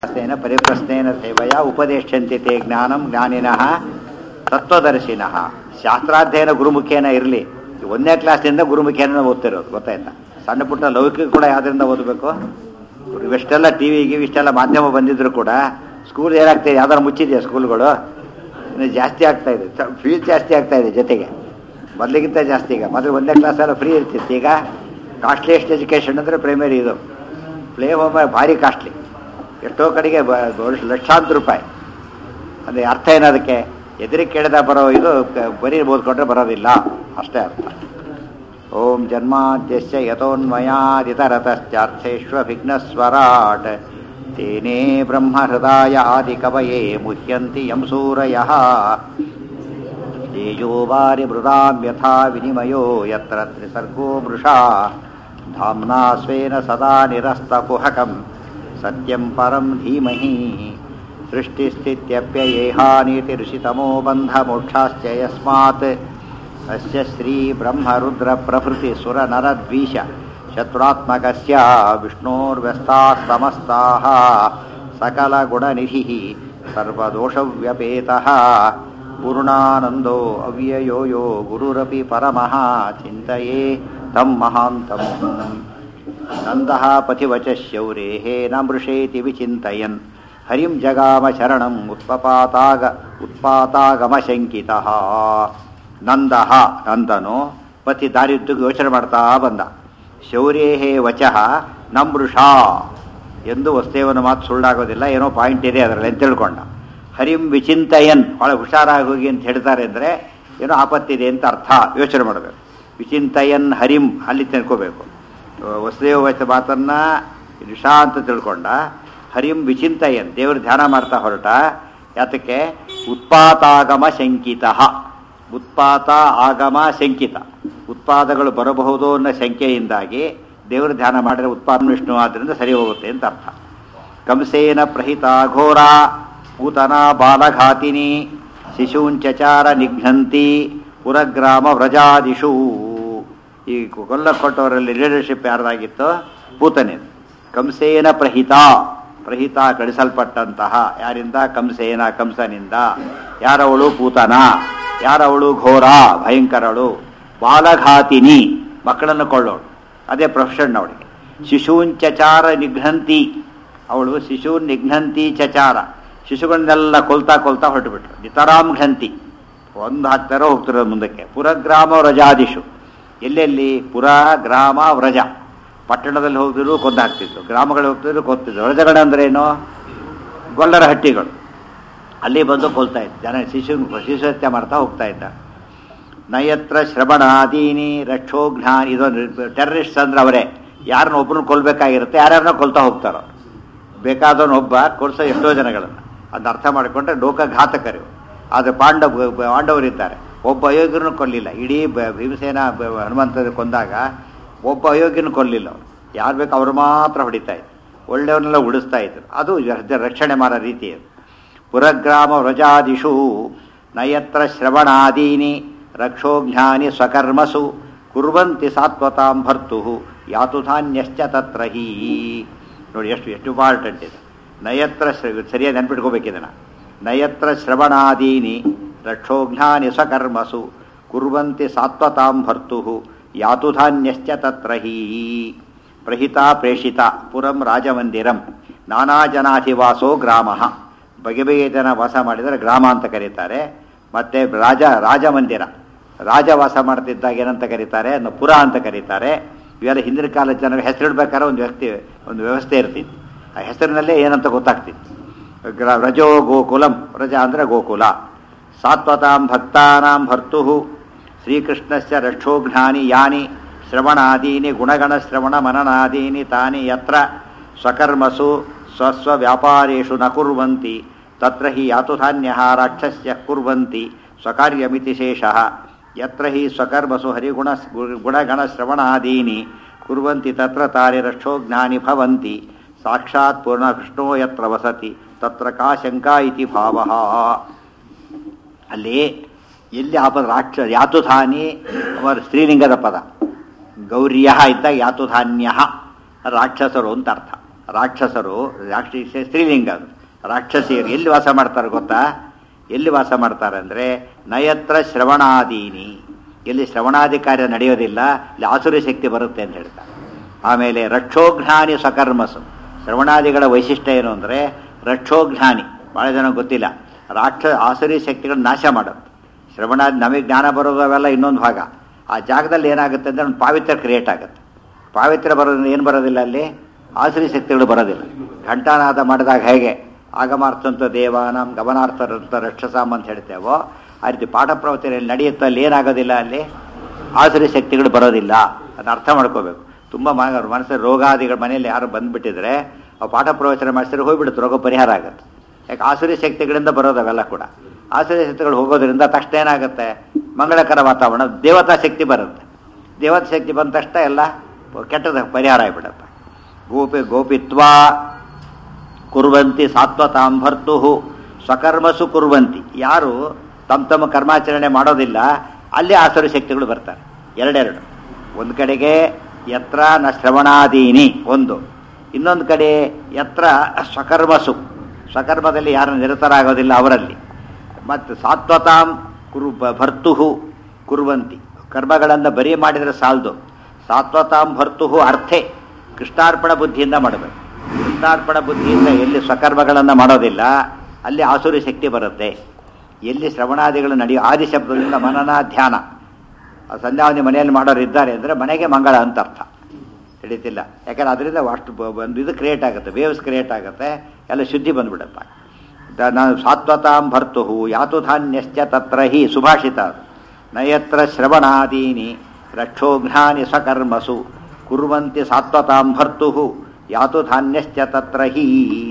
ಪ್ರಶ್ನೇನ ಪರಿಪ್ರಶ್ನೇನ ಸೇವೆಯ ಉಪದೇಶಂತಿ ತೇ ಜ್ಞಾನಂ ಜ್ಞಾನಿನಃ ತತ್ವದರ್ಶಿನಃ ಶಾಸ್ತ್ರಾಧ್ಯಯನ ಗುರುಮುಖೇನ ಇರಲಿ ಒಂದನೇ ಕ್ಲಾಸ್ನಿಂದ ಗುರುಮುಖೇನ ಓದ್ತಿರೋದು ಗೊತ್ತಾಯ್ತಾ ಸಣ್ಣ ಪುಟ್ಟ ಲೌಕಿಕ ಕೂಡ ಯಾವ್ದ್ರಿಂದ ಓದಬೇಕು ಇವೆಷ್ಟೆಲ್ಲ ಟಿ ವಿಗೆ ಇಷ್ಟೆಲ್ಲ ಮಾಧ್ಯಮ ಬಂದಿದ್ರು ಕೂಡ ಸ್ಕೂಲ್ ಏನಾಗ್ತಿದೆ ಯಾವ್ದಾರು ಮುಚ್ಚಿದೆಯಾ ಸ್ಕೂಲ್ಗಳು ಇನ್ನು ಜಾಸ್ತಿ ಆಗ್ತಾ ಇದೆ ಫೀಸ್ ಜಾಸ್ತಿ ಆಗ್ತಾ ಇದೆ ಜೊತೆಗೆ ಮೊದಲಿಗಿಂತ ಜಾಸ್ತಿ ಈಗ ಮೊದಲು ಒಂದನೇ ಕ್ಲಾಸೆಲ್ಲ ಫ್ರೀ ಇರ್ತಿತ್ತು ಈಗ ಕಾಸ್ಟ್ಲಿಯೆಸ್ಟ್ ಎಜುಕೇಷನ್ ಅಂದರೆ ಪ್ರೈಮರಿ ಇದು ಪ್ಲೇ ಹೋಮ್ ಭಾರಿ ಕಾಸ್ಟ್ಲಿ ಎಷ್ಟೋ ಕಡೆಗೆ ಬ- ಬ- ಲಕ್ಷಾಂತರ ರೂಪಾಯಿ ಅಂದರೆ ಅರ್ಥ ಏನದಕ್ಕೆ ಎದುರಿಗೆ ಕೇಳಿದ ಬರೋ ಇದು ಕ- ಬರೀ ಓದ್ಕೊಂಡ್ರೆ ಬರೋದಿಲ್ಲ ಅಷ್ಟೇ ಅರ್ಥ ಓಂ ಜನ್ಮಾದ್ಯಸ್ಯ ಯಥೋನ್ಮಯಾದಿತರತಶ್ಚಾರ್ಥೇಷ್ವಭಿಘ್ನಸ್ವರಾಟ್ ತೇನೇ ಬ್ರಹ್ಮಹೃದಾಯ ಆದಿಕವಯೇ ಮುಹ್ಯಂತಿ ಯಂ ಸೂರಯಃ ತೇಜೋ ವಾರಿ ಮೃದಾಂ ಯಥಾ ವಿನಿಮಯೋ ಯತ್ರ ತ್ರಿಸರ್ಗೋ ಮೃಷಾ ಧಾಮ್ನಾ ಸ್ವೇನ ಸದಾ ನಿರಸ್ತಕುಹಕಂ ಸತ್ಯಂ ಪರಂ ಧೀಮಹಿ ಸೃಷ್ಟಿಸ್ಥಿತ್ಯಪ್ಯಯೇಹಾನೀತಿರುಷಿತಮೋ ಬಂಧಮೋಕ್ಷಾಶ್ಚ ಯಸ್ಮಾತ್ ಅಸ್ಯ ಶ್ರೀ ಬ್ರಹ್ಮರುದ್ರ ಪ್ರಭೃತಿ ಸುರ ನರದ್ವೀಷ ಶತ್ರುತ್ಮಕಸ್ಯ ವಿಷ್ಣೋರ್ವ್ಯಸ್ತಾः ಸಮಸ್ತಾः सकलगुणनिधिः सर्वदोषव्यपेतः पूर्णानन्दो अव्ययो यो गुरुरपि परमः चिन्तये तं महान्तम् नन्दः पथिवचः शौरेः न मृषेति विचिन्तयन् हरिं जगाम शरणम् उत्पपाताग उत्पातागमशङ्कितः ನಂದಹ ನಂದನು ಪತಿ ದಾರಿಯುದ್ದಕ್ಕೆ ಯೋಚನೆ ಮಾಡ್ತಾ ಬಂದ ಶೌರ್ಯೇ ವಚಃ ನಮೃಷಾ ಎಂದು ವಸ್ತೇವನ ಮಾತು ಸುಳ್ಳಾಗೋದಿಲ್ಲ ಏನೋ ಪಾಯಿಂಟ್ ಇದೆ ಅದರಲ್ಲಿ ಅಂತ ತಿಳ್ಕೊಂಡ ಹರಿಂ ವಿಚಿಂತಯನ್ ಭಾಳ ಹುಷಾರಾಗಿ ಹೋಗಿ ಅಂತ ಹೇಳ್ತಾರೆ ಅಂದರೆ ಏನೋ ಆಪತ್ತಿದೆ ಅಂತ ಅರ್ಥ ಯೋಚನೆ ಮಾಡಬೇಕು ವಿಚಿಂತಯನ್ ಹರಿಂ ಅಲ್ಲಿ ತಿಳ್ಕೋಬೇಕು ವಸುದೇವ ವಚ ಮಾತನ್ನ ಋಷಾ ಅಂತ ತಿಳ್ಕೊಂಡ ಹರಿಂ ವಿಚಿಂತಯನ್ ದೇವರು ಧ್ಯಾನ ಮಾಡ್ತಾ ಹೊರಟ ಯಾತಕ್ಕೆ ಉತ್ಪಾತಾಗಮ ಶಂಕಿತ ಉತ್ಪಾತ ಆಗಮ ಶಂಕಿತ ಉತ್ಪಾದಗಳು ಬರಬಹುದು ಅನ್ನೋ ಶಂಕೆಯಿಂದಾಗಿ ದೇವರು ಧ್ಯಾನ ಮಾಡಿದ್ರೆ ಉತ್ಪಾದನ ವಿಷ್ಣು ಆದ್ದರಿಂದ ಸರಿ ಹೋಗುತ್ತೆ ಅಂತ ಅರ್ಥ ಕಂಸೇನ ಪ್ರಹಿತ ಘೋರ ಪೂತನ ಬಾಲಘಾತಿನಿ ಶಿಶೂಂಚಚಾರ ನಿಘ್ನಂತಿ ಪುರಗ್ರಾಮ ವ್ರಜಾದಿಷು ಈ ಕೊಲ್ಲಕೊಟ್ಟವರಲ್ಲಿ ಲೀಡರ್ಶಿಪ್ ಯಾರ್ದಾಗಿತ್ತು ಪೂತನೆ ಕಂಸೇನ ಪ್ರಹಿತ ಪ್ರಹಿತ ಕಳಿಸಲ್ಪಟ್ಟಂತಹ ಯಾರಿಂದ ಕಂಸೇನ ಕಂಸನಿಂದ ಯಾರವಳು ಪೂತನ ಯಾರವಳು ಘೋರ ಭಯಂಕರಳು ಬಾಲಘಾತಿನಿ ಮಕ್ಕಳನ್ನು ಕೊಳ್ಳೋಳು ಅದೇ ಪ್ರೊಫೆಷನ್ ಅವಳಿಗೆ ಶಿಶೂಂಚಚಾರ ನಿಘ್ನಂತಿ ಅವಳು ಶಿಶು ನಿಘ್ನಂತಿ ಚಚಾರ ಶಿಶುಗಳನ್ನೆಲ್ಲ ಕೊಲ್ತಾ ಕೊಲ್ತಾ ಹೊರಟುಬಿಟ್ರು ನಿತರಾಮ್ ಘಂತಿ ಒಂದು ಹಾಕ್ತಾರೋ ಹೋಗ್ತಿರೋದು ಮುಂದಕ್ಕೆ ಪುರಗ್ರಾಮ ವ್ರಜಾದಿಶು ಎಲ್ಲೆಲ್ಲಿ ಪುರ ಗ್ರಾಮ ವ್ರಜ ಪಟ್ಟಣದಲ್ಲಿ ಹೋಗ್ತಿದ್ರು ಕೊಂದು ಹಾಕ್ತಿದ್ರು ಗ್ರಾಮಗಳು ಹೋಗ್ತಿದ್ರು ಕೊತ್ತಿದ್ರು ವ್ರಜಗಳಂದ್ರೇನು ಗೊಲ್ಲರ ಹಟ್ಟಿಗಳು ಅಲ್ಲಿ ಬಂದು ಕೊಲ್ತಾ ಇದ್ದ ಜನ ಶಿಶು ಶಿಶು ಹತ್ಯೆ ಮಾಡ್ತಾ ಹೋಗ್ತಾ ಇದ್ದ ನಯತ್ರ ಶ್ರವಣಾದೀನಿ ರಕ್ಷೋಘ್ನಾನ್ ಇದೊಂದು ಟೆರರಿಸ್ಟ್ ಅಂದ್ರೆ ಅವರೇ ಯಾರನ್ನ ಒಬ್ಬರನ್ನ ಕೊಲ್ಬೇಕಾಗಿರುತ್ತೆ ಯಾರ್ಯಾರನ್ನ ಕೊಲ್ತಾ ಹೋಗ್ತಾರೋ ಬೇಕಾದವನು ಒಬ್ಬ ಕೊಲ್ಸೋ ಎಷ್ಟೋ ಜನಗಳನ್ನು ಅದನ್ನ ಅರ್ಥ ಮಾಡಿಕೊಂಡ್ರೆ ಲೋಕಘಾತಕರು ಆದರೆ ಪಾಂಡವ ಪಾಂಡವರಿದ್ದಾರೆ ಒಬ್ಬ ಅಯೋಗ್ಯನೂ ಕೊಲ್ಲಿಲ್ಲ ಇಡೀ ಬ- ಭೀಮಸೇನ ಬ- ಹನುಮಂತ ಕೊಂದಾಗ ಒಬ್ಬ ಅಯೋಗ್ಯನೂ ಕೊಲ್ಲಿಲ್ಲ ಅವರು ಯಾರು ಬೇಕು ಅವ್ರು ಮಾತ್ರ ಹೊಡಿತಾ ಇದ್ರು ಒಳ್ಳೆಯವನ್ನೆಲ್ಲ ಉಡಿಸ್ತಾ ಇದ್ರು ಅದು ರ- ರಕ್ಷಣೆ ಮಾಡೋ ರೀತಿ ಅದು ಪುರಗ್ರಾಮ ವ್ರಜಾದಿಷು ನಯತ್ರ ಶ್ರವಣಾದೀನಿ ರಕ್ಷೋಜ್ಞಾನಿ ಸ್ವಕರ್ಮಸು ಕುರ್ವಂತಿ ಸಾತ್ವತಾಂ ಭರ್ತು ಯಾತುಧಾನ್ಯಶ್ಚ ತತ್ರ ಹೀ ನೋಡಿ ಎಷ್ಟು ಎಷ್ಟು ಇಂಪಾರ್ಟೆಂಟ್ ಇದೆ ನಯತ್ರ ಶ್ರ- ಸರಿಯಾಗಿ ನೆನ್ಪಿಟ್ಕೋಬೇಕಿದನ ನಯತ್ರ ಶ್ರವಣಾದೀನಿ ರಕ್ಷೋಜ್ಞಾನಿ ಸ್ವಕರ್ಮಸು ಕುರ್ವಂತಿ ಸಾತ್ವತಾಂ ಭರ್ತು ಯಾತುಧಾನ್ಯಶ್ಚ ತತ್ರ ಹೀ ಪ್ರಹಿತ ಪ್ರೇಷಿತ ಪುರಂ ರಾಜಮಂದಿರಂ ನಾನಾ ಜನಾಧಿವಾಸೋ ಗ್ರಾಮ ಬಗೆ ಬಗೆಯ ಜನ ವಾಸ ಮಾಡಿದರೆ ಗ್ರಾಮ ಅಂತ ಕರೀತಾರೆ ಮತ್ತೆ ರಾಜ ರಾಜಮಂದಿರ ರಾಜ ವಾಸ ಮಾಡ್ತಿದ್ದಾಗ ಏನಂತ ಕರೀತಾರೆ ಅದನ್ನು ಪುರ ಅಂತ ಕರೀತಾರೆ ಇವೆಲ್ಲ ಹಿಂದಿನ ಕಾಲದ ಜನರು ಹೆಸರಿಡ್ಬೇಕಾದ್ರೆ ಒಂದು ವ್ಯಕ್ತಿ ಒಂದು ವ್ಯವಸ್ಥೆ ಇರ್ತಿತ್ತು ಆ ಹೆಸರಿನಲ್ಲೇ ಏನಂತ ಗೊತ್ತಾಗ್ತಿತ್ತು ಗ್ರ- ರಜೋ ಗೋಕುಲಂ ರಜ ಅಂದರೆ ಗೋಕುಲ ಸಾತ್ವತಾಂ ಭಕ್ತಾನಾಂ ಭರ್ತು ಶ್ರೀಕೃಷ್ಣಸ್ಯ ರಕ್ಷೋಘ್ನಾನಿ ಯಾನಿ ಶ್ರವಣಾದೀನಿ ಗುಣಗಣ ಶ್ರವಣ ಮನನಾದೀನಿ ತಾನಿ ಯತ್ರ ಸ್ವಕರ್ಮಸು ಸ್ವಸ್ವ ವ್ಯಾಪಾರೇಷು ನ ಕುರ್ವಂತಿ ತತ್ರ ಹಿ ಯಾತುಧಾನ್ಯ ರಾಕ್ಷಸ್ಯ ಕುರ್ವಂತಿ ಸ್ವಕಾರ್ಯಮಿತಿ ಶೇಷಃ ಯತ್ರ ಹಿ ಸ್ವಕರ್ಮಸು ಹರಿಗುಣ ಗುಣಗಣ ಶ್ರವಣಾದೀನಿ ಕುರ್ವಂತಿ ತತ್ರ ತಾನಿ ರಕ್ಷೋಜ್ಞಾನಿ ಭವಂತಿ ಸಾಕ್ಷಾತ್ ಪೂರ್ಣ ವಿಷ್ಣೋ ಯತ್ರ ವಸತಿ ತತ್ರ ಕಾ ಶಂಕಾ ಇತಿ ಭಾವಃ ಅಲ್ಲಿ ಎಲ್ಲಿ ಆಪದ ರಾಕ್ಷ ಯಾತುಧಾನಿ ಅವರ ಸ್ತ್ರೀಲಿಂಗದ ಪದ ಗೌರ್ಯ ಇದ್ದಾಗ ಯಾತುಧಾನ್ಯ ರಾಕ್ಷಸರು ಅಂತ ಅರ್ಥ ರಾಕ್ಷಸರು ರಾಕ್ಷಸ ಸ್ತ್ರೀಲಿಂಗ ಅದು ರಾಕ್ಷಸಿಯರು ಎಲ್ಲಿ ವಾಸ ಮಾಡ್ತಾರೆ ಗೊತ್ತಾ ಎಲ್ಲಿ ವಾಸ ಮಾಡ್ತಾರೆ ಅಂದರೆ ನಯತ್ರ ಶ್ರವಣಾದೀನಿ ಎಲ್ಲಿ ಶ್ರವಣಾದಿ ಕಾರ್ಯ ನಡೆಯೋದಿಲ್ಲ ಇಲ್ಲಿ ಆಸುರಿ ಶಕ್ತಿ ಬರುತ್ತೆ ಅಂತ ಹೇಳ್ತಾರೆ ಆಮೇಲೆ ರಕ್ಷೋಘ್ನಾನಿ ಸ್ವಕರ್ಮಸು ಶ್ರವಣಾದಿಗಳ ವೈಶಿಷ್ಟ್ಯ ಏನು ಅಂದರೆ ರಕ್ಷೋಘ್ನಾನಿ ಭಾಳ ಜನ ಗೊತ್ತಿಲ್ಲ ರಾಕ್ಷ ಆಸುರಿ ಶಕ್ತಿಗಳನ್ನ ನಾಶ ಮಾಡುತ್ತೆ ಶ್ರವಣಾದಿ ನಮಗೆ ಜ್ಞಾನ ಬರೋದು ಅವೆಲ್ಲ ಇನ್ನೊಂದು ಭಾಗ ಆ ಜಾಗದಲ್ಲಿ ಏನಾಗುತ್ತೆ ಅಂದರೆ ಒಂದು ಪಾವಿತ್ರ್ಯ ಕ್ರಿಯೇಟ್ ಆಗುತ್ತೆ ಪಾವಿತ್ರ್ಯ ಬರೋದ್ರಿಂದ ಏನು ಬರೋದಿಲ್ಲ ಅಲ್ಲಿ ಆಸುರಿ ಶಕ್ತಿಗಳು ಬರೋದಿಲ್ಲ ಘಂಟಾನಾದ ಮಾಡಿದಾಗ ಹೇಗೆ ಆಗಮಾರ್ಥಂತ ದೇವಾನಂ ಗಮನಾರ್ಥರಂತ ರಕ್ಷಸಾಮ್ ಅಂತ ಹೇಳ್ತೇವೋ ಆ ರೀತಿ ಪಾಠ ಪ್ರವಚನೆಯಲ್ಲಿ ನಡೆಯುತ್ತೆ ಅಲ್ಲಿ ಏನಾಗೋದಿಲ್ಲ ಅಲ್ಲಿ ಆಸುರಿ ಶಕ್ತಿಗಳು ಬರೋದಿಲ್ಲ ಅದನ್ನ ಅರ್ಥ ಮಾಡ್ಕೋಬೇಕು ತುಂಬ ಮನಸ್ಸಲ್ಲಿ ರೋಗಾದಿಗಳ ಮನೆಯಲ್ಲಿ ಯಾರು ಬಂದುಬಿಟ್ಟಿದ್ರೆ ಆ ಪಾಠ ಪ್ರವಚನ ಮಾಡಿಸಿದ್ರೆ ಹೋಗ್ಬಿಡುತ್ತೆ ರೋಗ ಪರಿಹಾರ ಆಗುತ್ತೆ ಯಾಕೆ ಆಸುರಿ ಶಕ್ತಿಗಳಿಂದ ಬರೋದು ಅವೆಲ್ಲ ಕೂಡ ಆಸುರಿ ಶಕ್ತಿಗಳು ಹೋಗೋದ್ರಿಂದ ತಕ್ಷಣ ಏನಾಗುತ್ತೆ ಮಂಗಳಕರ ವಾತಾವರಣ ದೇವತಾ ಶಕ್ತಿ ಬರುತ್ತೆ ದೇವತಾ ಶಕ್ತಿ ಬಂದ ತಕ್ಷಣ ಎಲ್ಲ ಕೆಟ್ಟದ ಪರಿಹಾರ ಆಗಿಬಿಡುತ್ತೆ ಗೋಪಿ ಗೋಪಿತ್ವ ಕುರ್ವಂತಿ ಸಾತ್ವತಾಂ ಭರ್ತು ಸ್ವಕರ್ಮಸು ಕುರ್ವಂತಿ ಯಾರು ತಮ್ಮ ತಮ್ಮ ಕರ್ಮಾಚರಣೆ ಮಾಡೋದಿಲ್ಲ ಅಲ್ಲಿ ಆಸುರಿ ಶಕ್ತಿಗಳು ಬರ್ತಾರೆ ಎರಡೆರಡು ಒಂದು ಕಡೆಗೆ ಯತ್ರ ನ ಶ್ರವಣಾದೀನಿ ಒಂದು ಇನ್ನೊಂದು ಕಡೆ ಯತ್ರ ಸ್ವಕರ್ಮಸು ಸ್ವಕರ್ಮದಲ್ಲಿ ಯಾರು ನಿರತರಾಗೋದಿಲ್ಲ ಅವರಲ್ಲಿ ಮತ್ತು ಸಾತ್ವತಾಂ ಕುರು ಭರ್ತು ಕುರುವಂತಿ ಕರ್ಮಗಳನ್ನು ಬರೀ ಮಾಡಿದರೆ ಸಾಲದು ಸಾತ್ವತಾಂ ಭರ್ತು ಅರ್ಥೆ ಕೃಷ್ಣಾರ್ಪಣ ಬುದ್ಧಿಯಿಂದ ಮಾಡಬೇಕು ಕೃಷ್ಣಾರ್ಪಣ ಬುದ್ಧಿಯಿಂದ ಎಲ್ಲಿ ಸ್ವಕರ್ಮಗಳನ್ನು ಮಾಡೋದಿಲ್ಲ ಅಲ್ಲಿ ಆಸುರಿ ಶಕ್ತಿ ಬರುತ್ತೆ ಎಲ್ಲಿ ಶ್ರವಣಾದಿಗಳು ನಡೆಯೋ ಆದಿ ಶಬ್ದದಿಂದ ಮನನ ಧ್ಯಾನ ಸಂಧ್ಯಾವಧಿ ಮನೆಯಲ್ಲಿ ಮಾಡೋರು ಇದ್ದಾರೆ ಅಂದರೆ ಮನೆಗೆ ಮಂಗಳ ಅಂತ ಅರ್ಥ ಹಿಡಿತಿಲ್ಲ ಯಾಕಂದ್ರೆ ಅದರಿಂದ ಅಷ್ಟು ಒಂದು ಇದು ಕ್ರಿಯೇಟ್ ಆಗುತ್ತೆ ವೇವ್ಸ್ ಕ್ರಿಯೇಟ್ ಆಗುತ್ತೆ ಎಲ್ಲ ಶುದ್ಧಿ ಬಂದ್ಬಿಡುತ್ತೆ ನಾನು ಸಾತ್ವತಾಂ ಭರ್ತು ಯಾತು ಧಾನ್ಯಶ್ಚ ತತ್ರ ಹಿ ಸುಭಾಷಿತ ನಯತ್ರ ಶ್ರವಣಾದೀನಿ ರಕ್ಷೋಘ್ನಾನಿ ಸ್ವಕರ್ಮಸು ಕುರ್ವಂತಿ ಸಾತ್ವತಾಂ ಭರ್ತು ಯಾತು ಧಾನ್ಯಶ್ಚ ತತ್ರ ಹಿ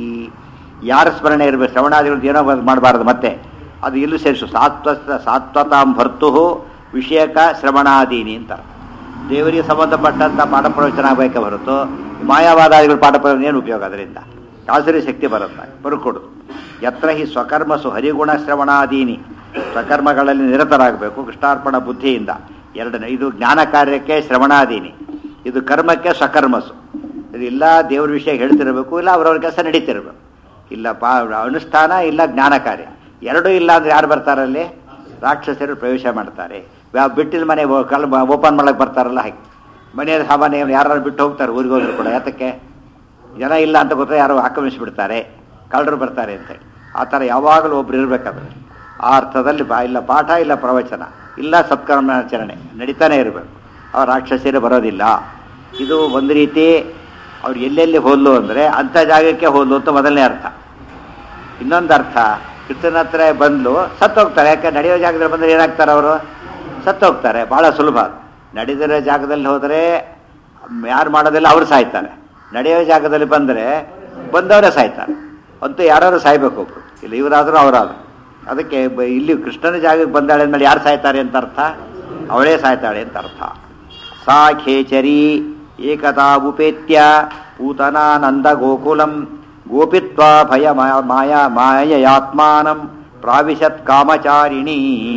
ಯಾರ ಸ್ಮರಣೆ ಇರಬೇಕು ಶ್ರವಣಾದಿಗಳು ಏನೋ ಮಾಡಬಾರ್ದು ಮತ್ತೆ ಅದು ಇಲ್ಲೂ ಸೇರಿಸು ಸಾತ್ವ ಸಾತ್ವತಾಂ ಭರ್ತು ವಿಷಯಕ ಶ್ರವಣಾದೀನಿ ಅಂತ ದೇವರಿಗೆ ಸಂಬಂಧಪಟ್ಟಂಥ ಪಾಠ ಪ್ರವಚನ ಆಗಬೇಕೆ ಹೊರತು ಮಾಯಾವಾದಾದಿಗಳ ಪಾಠ ಪ್ರವಚನ ಏನು ಉಪಯೋಗ ಅದರಿಂದ ಆಸುರಿ ಶಕ್ತಿ ಬರುತ್ತೆ ಬರ್ಕೊಡು ಯತ್ರ ಹಿ ಸ್ವಕರ್ಮಸು ಹರಿಗುಣ ಶ್ರವಣಾದೀನಿ ಸ್ವಕರ್ಮಗಳಲ್ಲಿ ನಿರತರಾಗಬೇಕು ಕೃಷ್ಣಾರ್ಪಣ ಬುದ್ಧಿಯಿಂದ ಎರಡನೇ ಇದು ಜ್ಞಾನ ಕಾರ್ಯಕ್ಕೆ ಶ್ರವಣಾದೀನಿ ಇದು ಕರ್ಮಕ್ಕೆ ಸ್ವಕರ್ಮಸು ಇದು ಇಲ್ಲ ದೇವ್ರ ವಿಷಯ ಹೇಳ್ತಿರಬೇಕು ಇಲ್ಲ ಅವ್ರವ್ರ ಕೆಲಸ ನಡೀತಿರ್ಬೇಕು ಇಲ್ಲ ಪಾ ಅನುಷ್ಠಾನ ಇಲ್ಲ ಜ್ಞಾನ ಕಾರ್ಯ ಎರಡೂ ಇಲ್ಲ ಅಂದ್ರೆ ಯಾರು ಬರ್ತಾರಲ್ಲಿ ರಾಕ್ಷಸರು ಪ್ರವೇಶ ಮಾಡ್ತಾರೆ ಬಿಟ್ಟಿದ ಮನೆ ಕಲ್ ಓಪನ್ ಮಾಡಕ್ಕೆ ಬರ್ತಾರಲ್ಲ ಹಾಗೆ ಮನೆಯ ಸಾಮಾನ್ಯ ಯಾರು ಬಿಟ್ಟು ಹೋಗ್ತಾರೆ ಊರಿಗೆ ಹೋದ್ರು ಕೂಡ ಯಾತಕ್ಕೆ ಜನ ಇಲ್ಲ ಅಂತ ಗೊತ್ತಾ ಯಾರೋ ಆಕ್ರಮಿಸಿಬಿಡ್ತಾರೆ ಕಳ್ಳರು ಬರ್ತಾರೆ ಅಂತೇಳಿ ಆ ಥರ ಯಾವಾಗಲೂ ಒಬ್ರು ಇರಬೇಕಾದ್ರೆ ಆ ಅರ್ಥದಲ್ಲಿ ಬಾ ಇಲ್ಲ ಪಾಠ ಇಲ್ಲ ಪ್ರವಚನ ಇಲ್ಲ ಸತ್ಕರ್ಮಾಚರಣೆ ನಡೀತಾನೆ ಇರಬೇಕು ಅವ್ರು ರಾಕ್ಷಸರು ಬರೋದಿಲ್ಲ ಇದು ಒಂದು ರೀತಿ ಅವ್ರು ಎಲ್ಲೆಲ್ಲಿ ಹೋದ್ಲು ಅಂದರೆ ಅಂಥ ಜಾಗಕ್ಕೆ ಹೋದ್ಲು ಅಂತ ಮೊದಲನೇ ಅರ್ಥ ಇನ್ನೊಂದು ಅರ್ಥ ಕೃಷ್ಣನ ಹತ್ರ ಬಂದು ಸತ್ತೋಗ್ತಾರೆ ಯಾಕೆ ನಡೆಯೋ ಜಾಗದಲ್ಲಿ ಬಂದರೆ ಏನಾಗ್ತಾರೆ ಅವರು ಸತ್ತೋಗ್ತಾರೆ ಭಾಳ ಸುಲಭ ನಡೆದಿರೋ ಜಾಗದಲ್ಲಿ ಹೋದರೆ ಯಾರು ಮಾಡೋದಿಲ್ಲ ಅವರು ಸಾಯ್ತಾರೆ ನಡೆಯೋ ಜಾಗದಲ್ಲಿ ಬಂದರೆ ಬಂದವರೇ ಸಾಯ್ತಾರೆ ಅಂತೂ ಯಾರು ಸಾಯ್ಬೇಕು ಒಬ್ರು ಇಲ್ಲ ಇವರಾದರೂ ಅವರಾದ್ರು ಅದಕ್ಕೆ ಇಲ್ಲಿ ಕೃಷ್ಣನ ಜಾಗಕ್ಕೆ ಬಂದಾಳೆ ಅಂದಮೇಲೆ ಯಾರು ಸಾಯ್ತಾರೆ ಅಂತ ಅರ್ಥ ಅವಳೇ ಸಾಯ್ತಾಳೆ ಅಂತ ಅರ್ಥ ಸಾ ಖೇಚರಿ ಏಕದಾ ಉಪೇತ್ಯ ಪೂತನಾನಂದ ಗೋಕುಲಂ ಗೋಪಿತ್ವ ಭಯ ಮಾಯಾ ಮಾಯಯಾತ್ಮಾನಂ ಪ್ರಾವಿಶತ್ ಕಾಮಚಾರಿಣಿ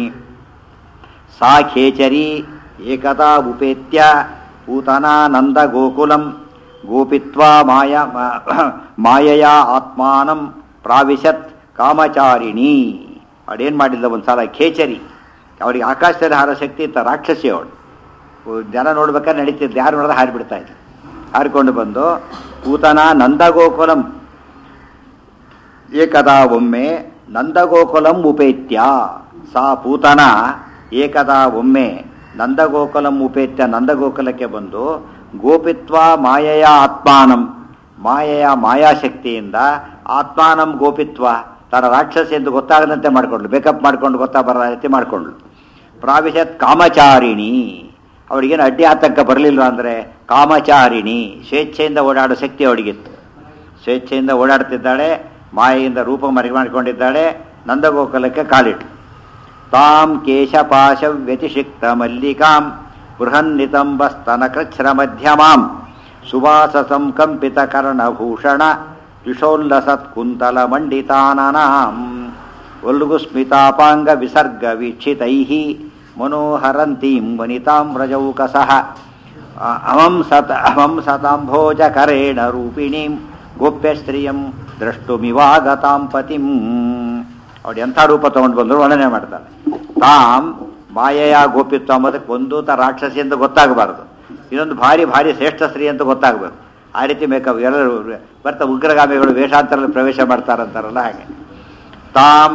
ಸಾ ಖೇಚರಿ ಏಕದಾ ಉಪೇತ್ಯ ಪೂತನಾನಂದ ಗೋಕುಲಂ ಗೋಪಿತ್ವ ಮಾಯ ಮಾಯಯ ಆತ್ಮಾನಂ ಪ್ರಾವಿಶತ್ ಕಾಮಚಾರಿಣಿ ಅವಳೇನು ಮಾಡಿದ್ದ ಒಂದು ಸಲ ಖೇಚರಿ ಅವಳಿಗೆ ಆಕಾಶದಲ್ಲಿ ಹಾರೋ ಶಕ್ತಿ ಇತ್ತ ರಾಕ್ಷಸಿ ಅವಳು ಜನ ನೋಡ್ಬೇಕಾದ್ರೆ ನಡೀತಿದ್ದು ಯಾರು ನೋಡಿದ್ರೆ ಹಾರಿಬಿಡ್ತಾ ಇದ್ರು ಹಾರಿಕೊಂಡು ಬಂದು ಪೂತನ ನಂದಗೋಕುಲಂ ಏಕದಾ ಒಮ್ಮೆ ನಂದಗೋಕುಲಂ ಉಪೇತ್ಯ ಸಾ ಪೂತನ ಏಕದಾ ಒಮ್ಮೆ ನಂದಗೋಕುಲಂ ಉಪೇತ್ಯ ನಂದಗೋಕುಲಕ್ಕೆ ಬಂದು ಗೋಪಿತ್ವ ಮಾಯೆಯ ಆತ್ಮಾನಂ ಮಾಯೆಯ ಮಾಯಾಶಕ್ತಿಯಿಂದ ಆತ್ಮಾನಂ ಗೋಪಿತ್ವ ತನ್ನ ರಾಕ್ಷಸಿ ಎಂದು ಗೊತ್ತಾಗದಂತೆ ಮಾಡಿಕೊಂಡ್ಲು ಬೇಕಪ್ ಮಾಡ್ಕೊಂಡು ಗೊತ್ತಾ ಬರ ರೀತಿ ಮಾಡಿಕೊಂಡ್ಲು ಪ್ರಾವಿಶತ್ ಕಾಮಚಾರಿಣಿ ಅವಳಿಗೇನು ಅಡ್ಡಿ ಆತಂಕ ಬರಲಿಲ್ಲ ಅಂದರೆ ಕಾಮಚಾರಿಣಿ ಸ್ವೇಚ್ಛೆಯಿಂದ ಓಡಾಡೋ ಶಕ್ತಿ ಅವಳಿಗಿತ್ತು ಸ್ವೇಚ್ಛೆಯಿಂದ ಓಡಾಡ್ತಿದ್ದಾಳೆ ಮಾಯೆಯಿಂದ ರೂಪ ಮರಿ ಮಾಡಿಕೊಂಡಿದ್ದಾಳೆ ನಂದಗೋಕುಲಕ್ಕೆ ಕಾಲಿಟ್ಟು ತಾಂ ಕೇಶಪಾಶ ವ್ಯತಿಷಿಕ್ತ ಮಲ್ಲಿಕಾಂ ಬೃಹನ್ನಿತಂಬಸ್ತನಕೃಚ್ಛ್ರ ಮಧ್ಯಮಾಂ ಸುವಾಸ ಸಂಕಂಪಿತ ಕರ್ಣಭೂಷಣ ಯುಷೋಲ್ಲಸತ್ ಕುಂತಲ ಮಂಡಿತಾನನಾಂ ಒಲ್ಗು ಸ್ಮಿತಾಪಾಂಗ ವಿಸರ್ಗ ವೀಕ್ಷಿತೈ ಮನೋಹರಂತೀಂ ವನಿತಾಂ ವ್ರಜೌಕಸಃ ಅಮಂ ಸತ ಅಮಂ ಸತಾಂಭೋಜಕರೇಣ ರೂಪಿಣೀಂ ಗೋಪ್ಯ ಸ್ತ್ರೀಯಂ ದ್ರಷ್ಟುಮಿವಾಗತಾಂ ಪತಿಂ ಅವ್ರು ಎಂಥ ರೂಪ ತಗೊಂಡು ಬಂದರು ವರ್ಣನೆ ಮಾಡ್ತಾರೆ ತಾಂ ಮಾಯೆಯ ಗೋಪಿತ್ವ ಅಂಬೋದಕ್ಕೆ ಒಂದು ತ ರಾಕ್ಷಸಿ ಅಂತ ಗೊತ್ತಾಗಬಾರ್ದು ಇನ್ನೊಂದು ಭಾರಿ ಭಾರಿ ಶ್ರೇಷ್ಠ ಸ್ತ್ರೀ ಅಂತ ಗೊತ್ತಾಗಬೇಕು ಆ ರೀತಿ ಮೇಕಪ್ ಎಲ್ಲರೂ ಬರ್ತಾ ಉಗ್ರಗಾಮಿಗಳು ವೇಷಾಂತರಲ್ಲಿ ಪ್ರವೇಶ ಮಾಡ್ತಾರಂತಾರಲ್ಲ ಹಾಗೆ ತಾಂ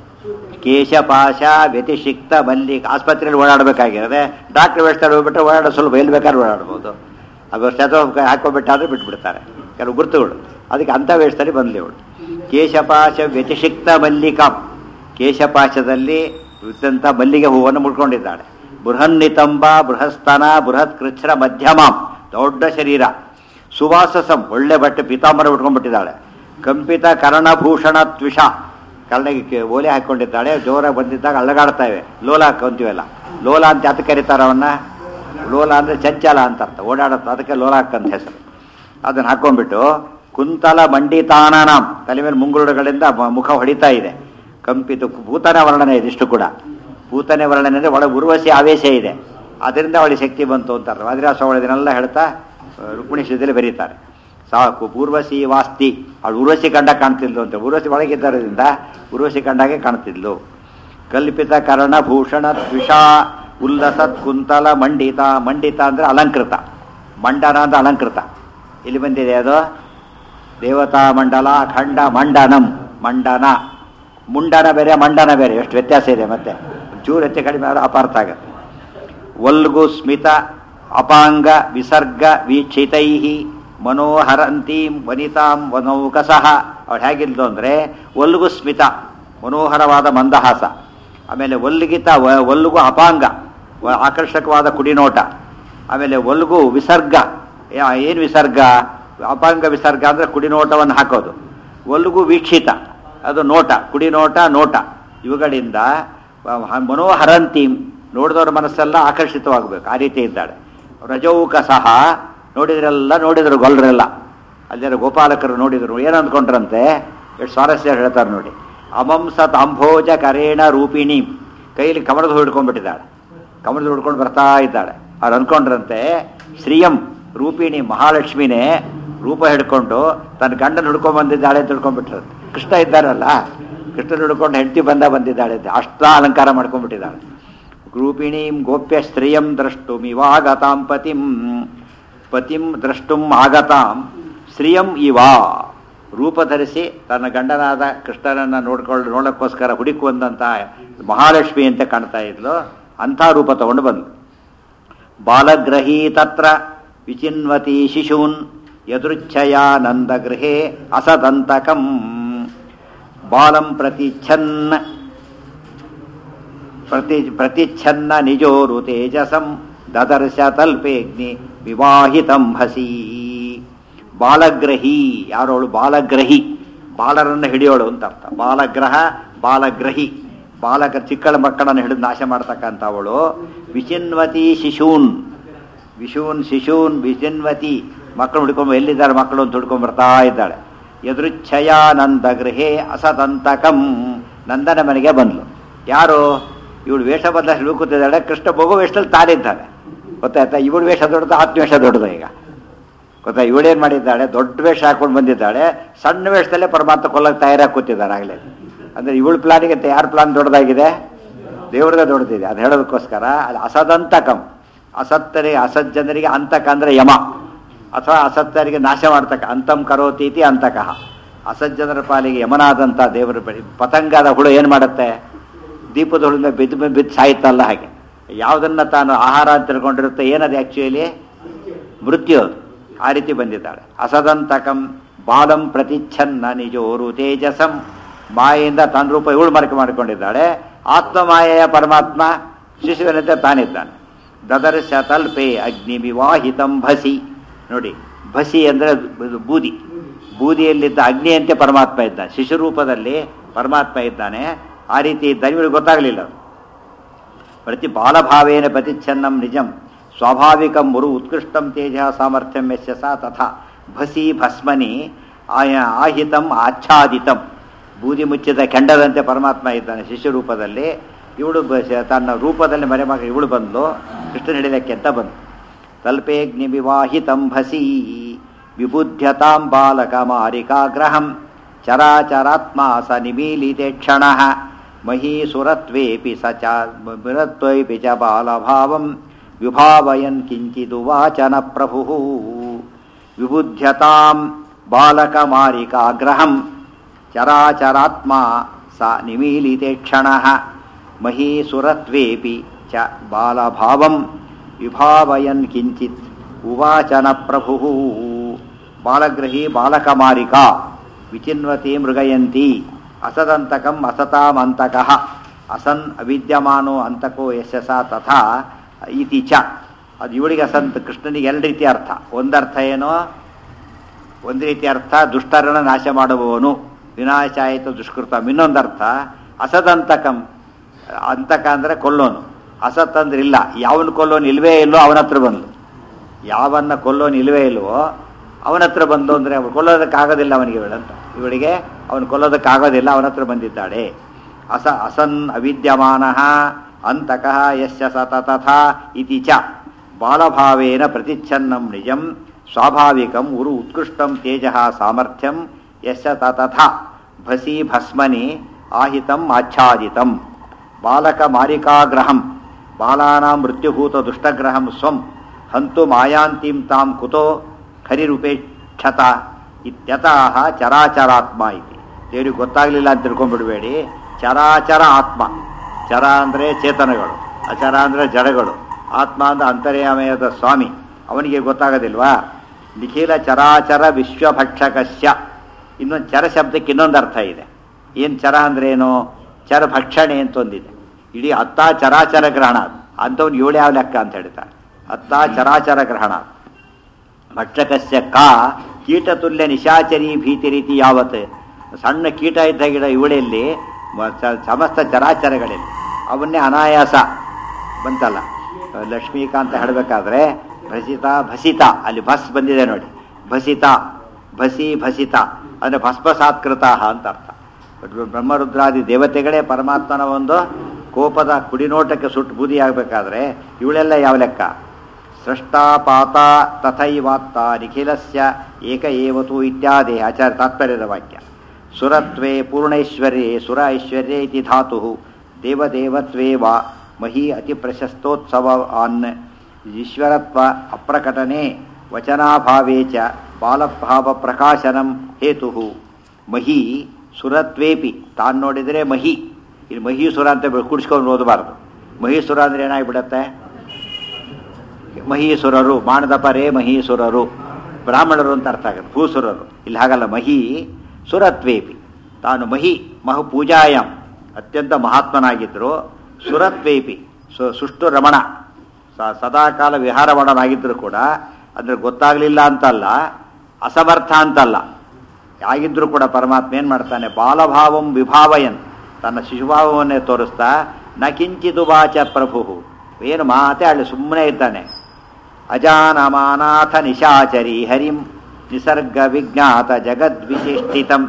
ಕೇಶಪಾಶ ವ್ಯತಿಷಿಕ್ತ ಮಲ್ಲಿಕ್ ಆಸ್ಪತ್ರೆಯಲ್ಲಿ ಓಡಾಡಬೇಕಾಗಿರೋದೆ ಡಾಕ್ಟರ್ ವೇಷದಲ್ಲಿ ಹೋಗ್ಬಿಟ್ರೆ ಓಡಾಡೋ ಸುಲಭ ಎಲ್ಲಿ ಬೇಕಾದ್ರೂ ಓಡಾಡ್ಬೋದು ಅದು ಸ್ಟೆಥೋಸ್ಕೋಪ್ ಹಾಕೋಬಿಟ್ಟಾದ್ರೆ ಬಿಟ್ಬಿಡ್ತಾರೆ ಕೆಲವು ಗುರುತುಗಳು ಅದಕ್ಕೆ ಅಂಥ ವೇಷದಲ್ಲಿ ಬಂದ್ಲಿ ಅವಳು ಕೇಶಪಾಶ ವ್ಯತಿಷಿಕ್ತ ಮಲ್ಲಿಕಾಂ ಕೇಶಪಾಶದಲ್ಲಿ ಇದ್ದಂಥ ಮಲ್ಲಿಗೆ ಹೂವನ್ನು ಮುಡ್ಕೊಂಡಿದ್ದಾಳೆ ಬೃಹನ್ನಿತಂಬ ಬೃಹಸ್ತನ ಬೃಹತ್ ಕೃಚ್ಛ್ರ ಮಧ್ಯಮಾಂ ದೊಡ್ಡ ಶರೀರ ಸುವಾಸಸಂ ಒಳ್ಳೆ ಬಟ್ಟೆ ಪೀತಾಂಬರ ಉಟ್ಕೊಂಡ್ಬಿಟ್ಟಿದ್ದಾಳೆ ಕಂಪಿತ ಕರ್ಣಭೂಷಣ ತ್ವಿಷ ಕರ್ಣಿಗೆ ಓಲೆ ಹಾಕೊಂಡಿದ್ದಾಳೆ ಜೋರಾಗಿ ಬಂದಿದ್ದಾಗ ಅಳ್ಳಗಾಡ್ತಾ ಇವೆ ಲೋಲ ಹಾಕೊಂತೀವಲ್ಲ ಲೋಲ ಅಂತ ಯಾತಕ್ಕೆ ಕರೀತಾರೆ ಅವನ್ನ ಲೋಲ ಅಂದರೆ ಚಂಚಲ ಅಂತ ಅರ್ಥ ಓಡಾಡುತ್ತೆ ಅದಕ್ಕೆ ಲೋಲ ಹಾಕಂತ ಹೆಸರು ಅದನ್ನು ಹಾಕೊಂಡ್ಬಿಟ್ಟು ಕುಂತಲ ಮಂಡಿತಾನಾಂ ತಲೆ ಮೇಲೆ ಮುಂಗುರುಡುಗಳಿಂದ ಮ- ಮುಖ ಹೊಡಿತಾ ಇದೆ ಕಂಪಿತು ಭೂತನ ವರ್ಣನೆ ಇದಿಷ್ಟು ಕೂಡ ಭೂತನೆ ವರ್ಣನೆ ಅಂದರೆ ಒಳಗೆ ಉರ್ವಶಿ ಆವೇಶ ಇದೆ ಅದರಿಂದ ಅವಳಿಗೆ ಶಕ್ತಿ ಬಂತು ಅಂತಾರೆ ವಾದಿರಾಸ ಇದನ್ನೆಲ್ಲ ಹೇಳ್ತಾ ಆ, ರುಕ್ಮಿಣಿ ಶ್ರೀದಲ್ಲಿ ಬರೀತಾರೆ ಸಾಕು ಪೂರ್ವಸಿ ವಾಸ್ತಿ ಅವಳು ಉರ್ವಶಿ ಕಂಡ ಕಾಣ್ತಿದ್ಲು ಅಂತ ಉರ್ವಶಿ ಒಳಗಿದ್ದರಿಂದ ಉರ್ವಶಿ ಕಂಡಾಗೆ ಕಾಣ್ತಿದ್ಲು ಕಲ್ಪಿತ ಕರ್ಣ ಭೂಷಣ ದ್ವಿಷಾ ಉಲ್ಲಸತ್ ಕುಂತಲ ಮಂಡಿತ ಮಂಡಿತ ಅಂದರೆ ಅಲಂಕೃತ ಮಂಡನ ಅಂದ್ರೆ ಅಲಂಕೃತ ಇಲ್ಲಿ ಬಂದಿದೆ ಅದು ದೇವತಾ ಮಂಡಲ ಖಂಡ ಮಂಡನಂ ಮಂಡನ ಮುಂಡನ ಬೇರೆ ಮಂಡನ ಬೇರೆ ಎಷ್ಟು ವ್ಯತ್ಯಾಸ ಇದೆ ಮತ್ತೆ ಚೂರು ಹೆಚ್ಚು ಕಡಿಮೆ ಆದ್ರೆ ಅಪಾರ್ಥ ಆಗುತ್ತೆ ವಲ್ಗು ಸ್ಮಿತ ಅಪಾಂಗ ವಿಸರ್ಗ ವೀಕ್ಷಿತೈ ಮನೋಹರಂತೀಂ ವನಿತಾಂ ವನೌಕಸಃ ಅವಳು ಹೇಗಿದ್ಲು ಅಂದರೆ ವಲ್ಗು ಸ್ಮಿತ ಮನೋಹರವಾದ ಮಂದಹಾಸ ಆಮೇಲೆ ವಲ್ಗಿತ ವ- ವಲ್ಗು ಅಪಾಂಗ ವ- ಆಕರ್ಷಕವಾದ ಕುಡಿನೋಟ ಆಮೇಲೆ ವಲ್ಗು ವಿಸರ್ಗ ಏನು ವಿಸರ್ಗ ಅಪಾಂಗ ವಿಸರ್ಗ ಅಂದರೆ ಕುಡಿನೋಟವನ್ನು ಹಾಕೋದು ವಲ್ಗು ವೀಕ್ಷಿತ ಅದು ನೋಟ ಕುಡಿನೋಟ ನೋಟ ಇವುಗಳಿಂದ ವ- ಮನೋಹರಂತೀಂ ನೋಡಿದವ್ರ ಮನಸ್ಸೆಲ್ಲ ಆಕರ್ಷಿತವಾಗಬೇಕು ಆ ರೀತಿ ಇದ್ದಾಳೆ ರಜೌಕ ಸಹ ನೋಡಿದ್ರೆಲ್ಲ ನೋಡಿದ್ರು ಗೊಲ್ರೆಲ್ಲ ಅಲ್ಲಿರೋ ಗೋಪಾಲಕರು ನೋಡಿದ್ರು ಏನು ಅಂದ್ಕೊಂಡ್ರಂತೆ ಎಷ್ಟು ಸ್ವಾರಸ್ಯ ಹೇಳ್ತಾರೆ ನೋಡಿ ಅಮಂಸ ತಾಂಭೋಜ ಕರೇಣ ರೂಪಿಣಿ ಕೈಲಿ ಕಮಲದ ಹೂ ಹಿಡ್ಕೊಂಡ್ಬಿಟ್ಟಿದ್ದಾಳೆ ಕಮಲದ ಹೂ ಹಿಡ್ಕೊಂಡು ಬರ್ತಾ ಇದ್ದಾಳೆ ಅವ್ರು ಅನ್ಕೊಂಡ್ರಂತೆ ಶ್ರೀಯಂ ರೂಪಿಣಿ ಮಹಾಲಕ್ಷ್ಮಿನೇ ರೂಪ ಹಿಡ್ಕೊಂಡು ತನ್ನ ಗಂಡನ ಹಿಡ್ಕೊಂಡ್ ಬಂದಿದ್ದಾಳೆ ಅಂತ ಹಿಡ್ಕೊಂಡ್ಬಿಟ್ರು ಕೃಷ್ಣ ಇದ್ದಾರಲ್ಲ ಕೃಷ್ಣನ ಹಿಡ್ಕೊಂಡು ಹೆಂಡತಿ ಬಂದ ಬಂದಿದ್ದಾಳೆ ಅಂತ ಅಷ್ಟ ಅಲಂಕಾರ ಮಾಡ್ಕೊಂಡ್ಬಿಟ್ಟಿದ್ದಾಳೆ ರೂಪಿಣೀಂ ಗೋಪ್ಯ ಸ್ತ್ರೀಯಂ ದ್ರಷ್ಟುಮಿವಾಗತಾಂ ಪತಿಂ ಪತಿಂ ದ್ರಷ್ಟುಂ ಆಗತಾಂ ಶ್ರಿಯಂ ಇವಾ ರೂಪ ಧರಿಸಿ ತನ್ನ ಗಂಡನಾದ ಕೃಷ್ಣನನ್ನು ನೋಡ್ಕೊಂಡು ನೋಡೋಕ್ಕೋಸ್ಕರ ಹುಡುಕುವಂದಂಥ ಮಹಾಲಕ್ಷ್ಮಿ ಅಂತ ಕಾಣ್ತಾ ಇದ್ಲು ಅಂಥ ರೂಪ ತಗೊಂಡು ಬಂದ್ಲು ಬಾಲಗ್ರಹೀ ತತ್ರ ವಿಚಿನ್ವತಿ ಶಿಶೂನ್ ಯದೃಚ್ಛಯಾ ನಂದಗೃಹೇ ಅಸದಂತಕಂ ಬಾಲಂ ಪ್ರತಿಚ್ಛನ್ ಪ್ರತಿ ಪ್ರತಿಚ್ಛನ್ನ ನಿಜೋರು ತೇಜಸಂ ದದರ್ಶ ತಲ್ಪೇಗ್ನಿ ವಿವಾಹಿತಂ ಹಸಿ ಬಾಲಗ್ರಹಿ ಯಾರೋಳು ಬಾಲಗ್ರಹಿ ಬಾಲರನ್ನು ಹಿಡಿಯೋಳು ಅಂತ ಅರ್ಥ ಬಾಲಗ್ರಹ ಬಾಲಗ್ರಹಿ ಬಾಲಕ ಚಿಕ್ಕಳ ಮಕ್ಕಳನ್ನು ಹಿಡಿದು ನಾಶ ಮಾಡ್ತಕ್ಕಂಥ ಅವಳು ವಿಚಿನ್ವತಿ ಶಿಶೂನ್ ವಿಶೂನ್ ಶಿಶೂನ್ ವಿಚಿನ್ವತಿ ಮಕ್ಕಳು ಹುಡ್ಕೊಂಡ್ ಎಲ್ಲಿದ್ದಾರೆ ಮಕ್ಕಳು ಅಂತ ಹುಡ್ಕೊಂಡ್ ಬರ್ತಾ ಇದ್ದಾಳೆ ಎದುರುಚ್ಛಯಾನಂದ ಗೃಹೇ ಅಸದಂತಕಂ ನಂದನ ಮನೆಗೆ ಬಂದ್ಲು ಯಾರು ಇವಳು ವೇಷ ಬದಲ ಹಿಡ್ಕೂತಿದ್ದಾಳೆ ಕೃಷ್ಣ ಮಗು ವೇಷದಲ್ಲಿ ತಾನಿದ್ದಾನೆ ಗೊತ್ತಾಯ್ತಾ ಇವಳು ವೇಷ ದೊಡ್ಡದು ಆತ್ಮ ವೇಷ ದೊಡ್ಡದು ಈಗ ಗೊತ್ತಾ ಇವಳೇನು ಮಾಡಿದ್ದಾಳೆ ದೊಡ್ಡ ವೇಷ ಹಾಕೊಂಡು ಬಂದಿದ್ದಾಳೆ ಸಣ್ಣ ವೇಷದಲ್ಲೇ ಪರಮಾತ್ಮ ಕೊಲ್ಲಕ್ಕೆ ತಯಾರಾಗಿ ಕೂತಿದ್ದಾಳೆ ಆಗಲೇ ಅಂದರೆ ಇವಳ ಪ್ಲಾನಿಗೆ ಯಾರ ಪ್ಲಾನ್ ದೊಡ್ಡದಾಗಿದೆ ದೇವ್ರದೇ ದೊಡ್ಡದಿದೆ ಅದು ಹೇಳೋದಕ್ಕೋಸ್ಕರ ಅದು ಅಸದಂತಕಂ ಅಸತ್ತರಿಗೆ ಅಸಜ್ಜನರಿಗೆ ಅಂತಕ ಅಂದರೆ ಯಮ ಅಥವಾ ಅಸತ್ತರಿಗೆ ನಾಶ ಮಾಡ್ತಕ್ಕ ಅಂತಂ ಕರೋತೀತಿ ಅಂತಕಃ ಅಸಜ್ಜನರ ಪಾಲಿಗೆ ಯಮನಾದಂಥ ದೇವರ ಬಳಿ ಪತಂಗದ ಹುಳು ಏನು ಮಾಡುತ್ತೆ ದೀಪದ ಹುಳಿನ ಬಿದ್ದು ಬಿದ್ದು ಸಾಯ್ತಲ್ಲ ಹಾಗೆ ಯಾವುದನ್ನ ತಾನು ಆಹಾರ ಅಂತ ತಿಳ್ಕೊಂಡಿರುತ್ತೆ ಏನದು ಆ್ಯಕ್ಚುಲಿ ಮೃತ್ಯು ಅದು ಆ ರೀತಿ ಬಂದಿದ್ದಾಳೆ ಅಸದಂತಕಂ ಬಾಲಂ ಪ್ರತಿಚ್ಛನ್ನ ನಿಜೋರು ತೇಜಸಂ ಮಾಯೆಯಿಂದ ತನ್ನ ರೂಪ ಇವಳು ಮರಕೆ ಮಾಡಿಕೊಂಡಿದ್ದಾಳೆ ಆತ್ಮಮಾಯೆಯ ಪರಮಾತ್ಮ ಶಿಶುವಿನಂತೆ ತಾನಿದ್ದಾನೆ ದದರ್ಶ ತಲ್ಪೆ ಅಗ್ನಿ ವಿವಾಹಿತಂ ಭಸಿ ನೋಡಿ ಭಸಿ ಅಂದರೆ ಇದು ಬೂದಿ ಬೂದಿಯಲ್ಲಿದ್ದ ಅಗ್ನಿಯಂತೆ ಪರಮಾತ್ಮ ಇದ್ದಾನೆ ಶಿಶು ರೂಪದಲ್ಲಿ ಪರಮಾತ್ಮ ಇದ್ದಾನೆ ಆ ರೀತಿ ಇದ್ದಾನೆ ಇವಳಿಗೆ ಗೊತ್ತಾಗಲಿಲ್ಲ ಅದು ಪ್ರತಿ ಬಾಲಭಾವೇನ ಪ್ರತಿಚ್ಛನ್ನಂ ನಿಜಂ ಸ್ವಾಭಾವಿಕಂ ಮುರು ಉತ್ಕೃಷ್ಟಂ ತೇಜ ಸಾಮರ್ಥ್ಯಂ ಯಸ್ಯ ಸಾ ತಥಾ ಭಸಿ ಭಸ್ಮನಿ ಆಯ- ಆಹಿತಂ ಆಚ್ಛಾದಿತಂ ಬೂದಿ ಮುಚ್ಚಿದ ಕೆಂಡದಂತೆ ಪರಮಾತ್ಮ ಇದ್ದಾನೆ ಶಿಶು ರೂಪದಲ್ಲಿ ಇವಳು ಬ- ಶ- ತನ್ನ ರೂಪದಲ್ಲಿ ಮರೆಮಾಗ ಇವಳು ಬಂದು ಕೃಷ್ಣನ ಹಿಡಿದಕ್ಕೆ ಅಂತ ಬಂದು ತಲ್ಪೇಗ್ನಿ ವಿವಾಹಿತಂ ಭಸಿ ವಿಬುಧ್ಯತಾಂ ಬಾಲಕಮಾರಿಕಾಗ್ರಹಂ ಚರಾಚರಾತ್ಮ ಸ ನಿಮೀಲಿತೆ ಕ್ಷಣ ಮಹೀಸುರತ್ವೇಪಿ ಸ ಚ ವಿರತ್ವೈಪಿ ಚ ಬಾಲಭಾವಂ ವಿಭಾವಯನ್ ಕಿಂಚಿದುವಾಚನ ಪ್ರಭು ವಿಬುಧ್ಯತಾಂ ಬಾಲಕಮಾರಿಕಾಗ್ರಹಂ ಚರಾಚರಾತ್ಮ ಸ ನಿಮೀಲಿತೆ ಕ್ಷಣ ಮಹೀಸುರತ್ವೇಪಿ ಚ ಬಾಲಭಾವಂ ವಿಭಾವಯನ್ ಕಿಂಚಿತ್ ಉವಾಚನ ಪ್ರಭು ಬಾಲಗ್ರಹಿ ಬಾಲಕಮಾರಿಕಾ ವಿಚಿನ್ವತಿ ಮೃಗಯಂತಿ ಅಸದಂತಕಂ ಅಸತಾಮಂತಕಃ ಅಸನ್ ಅವಿದ್ಯಮಾನೋ ಅಂತಕೋ ಯಶಸ ತಥಾ ಇತಿ ಚ ಅದು ಇವಳಿಗೆ ಅಸಂತ ಕೃಷ್ಣನಿಗೆ ಎರಡು ರೀತಿ ಅರ್ಥ ಒಂದರ್ಥ ಏನೋ ಒಂದು ರೀತಿ ಅರ್ಥ ದುಷ್ಟರನ್ನ ನಾಶ ಮಾಡುವವನು ವಿನಾಶಾಯಿತ ದುಷ್ಕೃತ ಇನ್ನೊಂದರ್ಥ ಅಸದಂತಕಂ ಅಂತಕ ಅಂದರೆ ಕೊಲ್ಲೋನು ಅಸತ್ ಅಂದ್ರೆ ಇಲ್ಲ ಯಾವನ್ ಕೊಲ್ಲೋನು ಇಲ್ವೇ ಇಲ್ಲೋ ಅವನ ಹತ್ರ ಬಂದು ಯಾವನ್ನ ಕೊಲ್ಲೋನು ಇಲ್ವೇ ಇಲ್ವೋ ಅವನ ಹತ್ರ ಬಂದು ಅಂದರೆ ಅವ್ರು ಕೊಲ್ಲೋದಕ್ಕಾಗೋದಿಲ್ಲ ಅವನಿಗೆ ಇವಳಂತ ಇವಳಿಗೆ ಅವನು ಕೊಲ್ಲೋದಕ್ಕಾಗೋದಿಲ್ಲ ಅವನ ಹತ್ರ ಬಂದಿದ್ದಾಳೆ ಅಸ ಅಸನ್ ಅವಿದ್ಯಮಾನ ಅಂತಕಃ ಯಸ್ಯ ಸತ ತಥಾ ಇತಿ ಚ ಬಾಲಭಾವೇನ ಪ್ರತಿಚ್ಛನ್ನಂ ನಿಜಂ ಸ್ವಾಭಾವಿಕಂ ಉರು ಉತ್ಕೃಷ್ಟಂ ತೇಜ ಸಾಮರ್ಥ್ಯಂ ಯಶ ತಥಾ ಭಸಿ ಭಸ್ಮನಿ ಆಹಿತಂ ಆಚ್ಛಾದಿತಂ ಬಾಲಕ ಮಾರಿಕಾಗ್ರಹಂ ಬಾಲಾನಾಂ ಮೃತ್ಯುಭೂತ ದುಷ್ಟಗ್ರಹಂ ಸ್ವಂ ಹಂತು ಮಾಯಾಂತಿಂ ತಾಂ ಕುತೋ ಖರಿರುಪೇಕ್ಷತ ಇತ್ಯತಃ ಚರಾಚರಾತ್ಮ ಇತಿ ದೇವರಿಗೆ ಗೊತ್ತಾಗಲಿಲ್ಲ ಅಂತ ತಿಳ್ಕೊಂಡ್ಬಿಡ್ಬೇಡಿ ಚರಾಚರ ಆತ್ಮ ಚರ ಅಂದರೆ ಚೇತನಗಳು ಅಚರ ಅಂದರೆ ಜಡಗಳು ಆತ್ಮ ಅಂದ್ರೆ ಅಂತರ್ಯಾಮಯದ ಸ್ವಾಮಿ ಅವನಿಗೆ ಗೊತ್ತಾಗೋದಿಲ್ವಾ ನಿಖಿಲ ಚರಾಚರ ವಿಶ್ವಭಕ್ಷಕಸ್ಯ ಇನ್ನೊಂದು ಚರ ಶಬ್ದಕ್ಕೆ ಇನ್ನೊಂದು ಅರ್ಥ ಇದೆ ಏನು ಚರ ಅಂದ್ರೆ ಏನು ಚರ ಭಕ್ಷಣೆ ಅಂತ ಒಂದಿದೆ ಇಡೀ ಹತ್ತ ಚರಾಚರ ಗ್ರಹಣ ಅಂಥವ್ನು ಏಳು ಯಾವ ಲೆಕ್ಕ ಅಂತ ಹೇಳ್ತಾರೆ ಹತ್ತ ಚರಾಚರ ಗ್ರಹಣ ಭಕ್ಷಕಸ್ಯ ಕಾ ಕೀಟತುಲ್ಯ ನಿಶಾಚರಿ ಭೀತಿ ರೀತಿ ಯಾವತ್ ಸಣ್ಣ ಕೀಟ ಇದ್ದ ಗಿಡ ಇವಳೆಯಲ್ಲಿ ಮ- ಸ- ಸಮಸ್ತ ಚರಾಚರಗಳಲ್ಲಿ ಅವನ್ನೇ ಅನಾಯಾಸ ಬಂತಲ್ಲ ಲಕ್ಷ್ಮೀಕಾಂತ ಹೇಳಬೇಕಾದ್ರೆ ಭಸಿತ ಭಸಿತ ಅಲ್ಲಿ ಭಸ್ ಬಂದಿದೆ ನೋಡಿ ಭಸಿತ ಭಸಿ ಭಸಿತ ಅಂದರೆ ಭಸ್ಮಸಾತ್ಕೃತ ಅಂತ ಅರ್ಥ ಬ್ರಹ್ಮರುದ್ರಾದಿ ದೇವತೆಗಳೇ ಪರಮಾತ್ಮನ ಒಂದು ಕೋಪದ ಕುಡಿನೋಟಕ್ಕೆ ಸುಟ್ಟು ಬೂದಿ ಆಗಬೇಕಾದ್ರೆ ಇವಳೆಲ್ಲ ಯಾವ ಲೆಕ್ಕ ಸೃಷ್ಟಾಪಾತ ತಥೈವಾತ್ತ ನಿಖಿಲಸ್ಯ ಏಕ ಏವತು ಇತ್ಯಾದಿ ಆಚಾರ್ಯ ತಾತ್ಪರ್ಯದ ವಾಕ್ಯ ಸುರತ್ವೇ ಪೂರ್ಣೈಶ್ವರ್ಯೇ ಸುರ ಐಶ್ವರ್ಯೇ ಇತಿ ಧಾತು ದೇವದೇವತ್ವೇ ವಾ ಮಹಿ ಅತಿ ಪ್ರಶಸ್ತೋತ್ಸವ ಆನ್ ಈಶ್ವರತ್ವ ಅಪ್ರಕಟನೆ ವಚನಾಭಾವೇ ಚ ಬಾಲಭಾವ ಪ್ರಕಾಶನಂ ಹೇತು ಮಹಿ ಸುರತ್ವೇಪಿ ತಾನು ನೋಡಿದರೆ ಮಹಿ ಇಲ್ಲಿ ಮಹೀಸುರ ಅಂತ ಬೆ- ಕೂಡಿಸ್ಕೊಂಡು ಓದಬಾರ್ದು ಮಹೀಸುರ ಅಂದ್ರೆ ಏನಾಗ್ಬಿಡತ್ತೆ ಮಹೀಸುರರು ಮಾನದಪರೇ ಮಹೀಸುರರು ಬ್ರಾಹ್ಮಣರು ಅಂತ ಅರ್ಥ ಆಗುತ್ತೆ ಭೂಸುರರು ಇಲ್ಲಿ ಹಾಗಲ್ಲ ಮಹಿ ಸುರತ್ವೇಪಿ ತಾನು ಮಹಿ ಮಹು ಪೂಜಾಯಂ ಅತ್ಯಂತ ಮಹಾತ್ಮನಾಗಿದ್ದರು ಸುರತ್ವೇಪಿ ಸು ಸುಷ್ಟು ರಮಣ ಸ- ಸದಾಕಾಲ ವಿಹಾರವಣನಾಗಿದ್ದರೂ ಕೂಡ ಅಂದರೆ ಗೊತ್ತಾಗಲಿಲ್ಲ ಅಂತಲ್ಲ ಅಸಮರ್ಥ ಅಂತಲ್ಲ ಆಗಿದ್ರೂ ಕೂಡ ಪರಮಾತ್ಮ ಏನು ಮಾಡ್ತಾನೆ ಬಾಲಭಾವಂ ವಿಭಾವಯನ್ ತನ್ನ ಶಿಶುಭಾವವನ್ನೇ ತೋರಿಸ್ತಾ ನ ಕಿಂಚಿತು ವಾಚ ಪ್ರಭು ಏನು ಮಾತೇ ಅಲ್ಲಿ ಸುಮ್ಮನೆ ಇದ್ದಾನೆ ಅಜಾನಮಾನಾಥ ನಿಶಾಚರಿ ಹರಿಂ ನಿಸರ್ಗ ವಿಜ್ಞಾತ ಜಗದ್ವಿಶಿಷ್ಟಿತಂ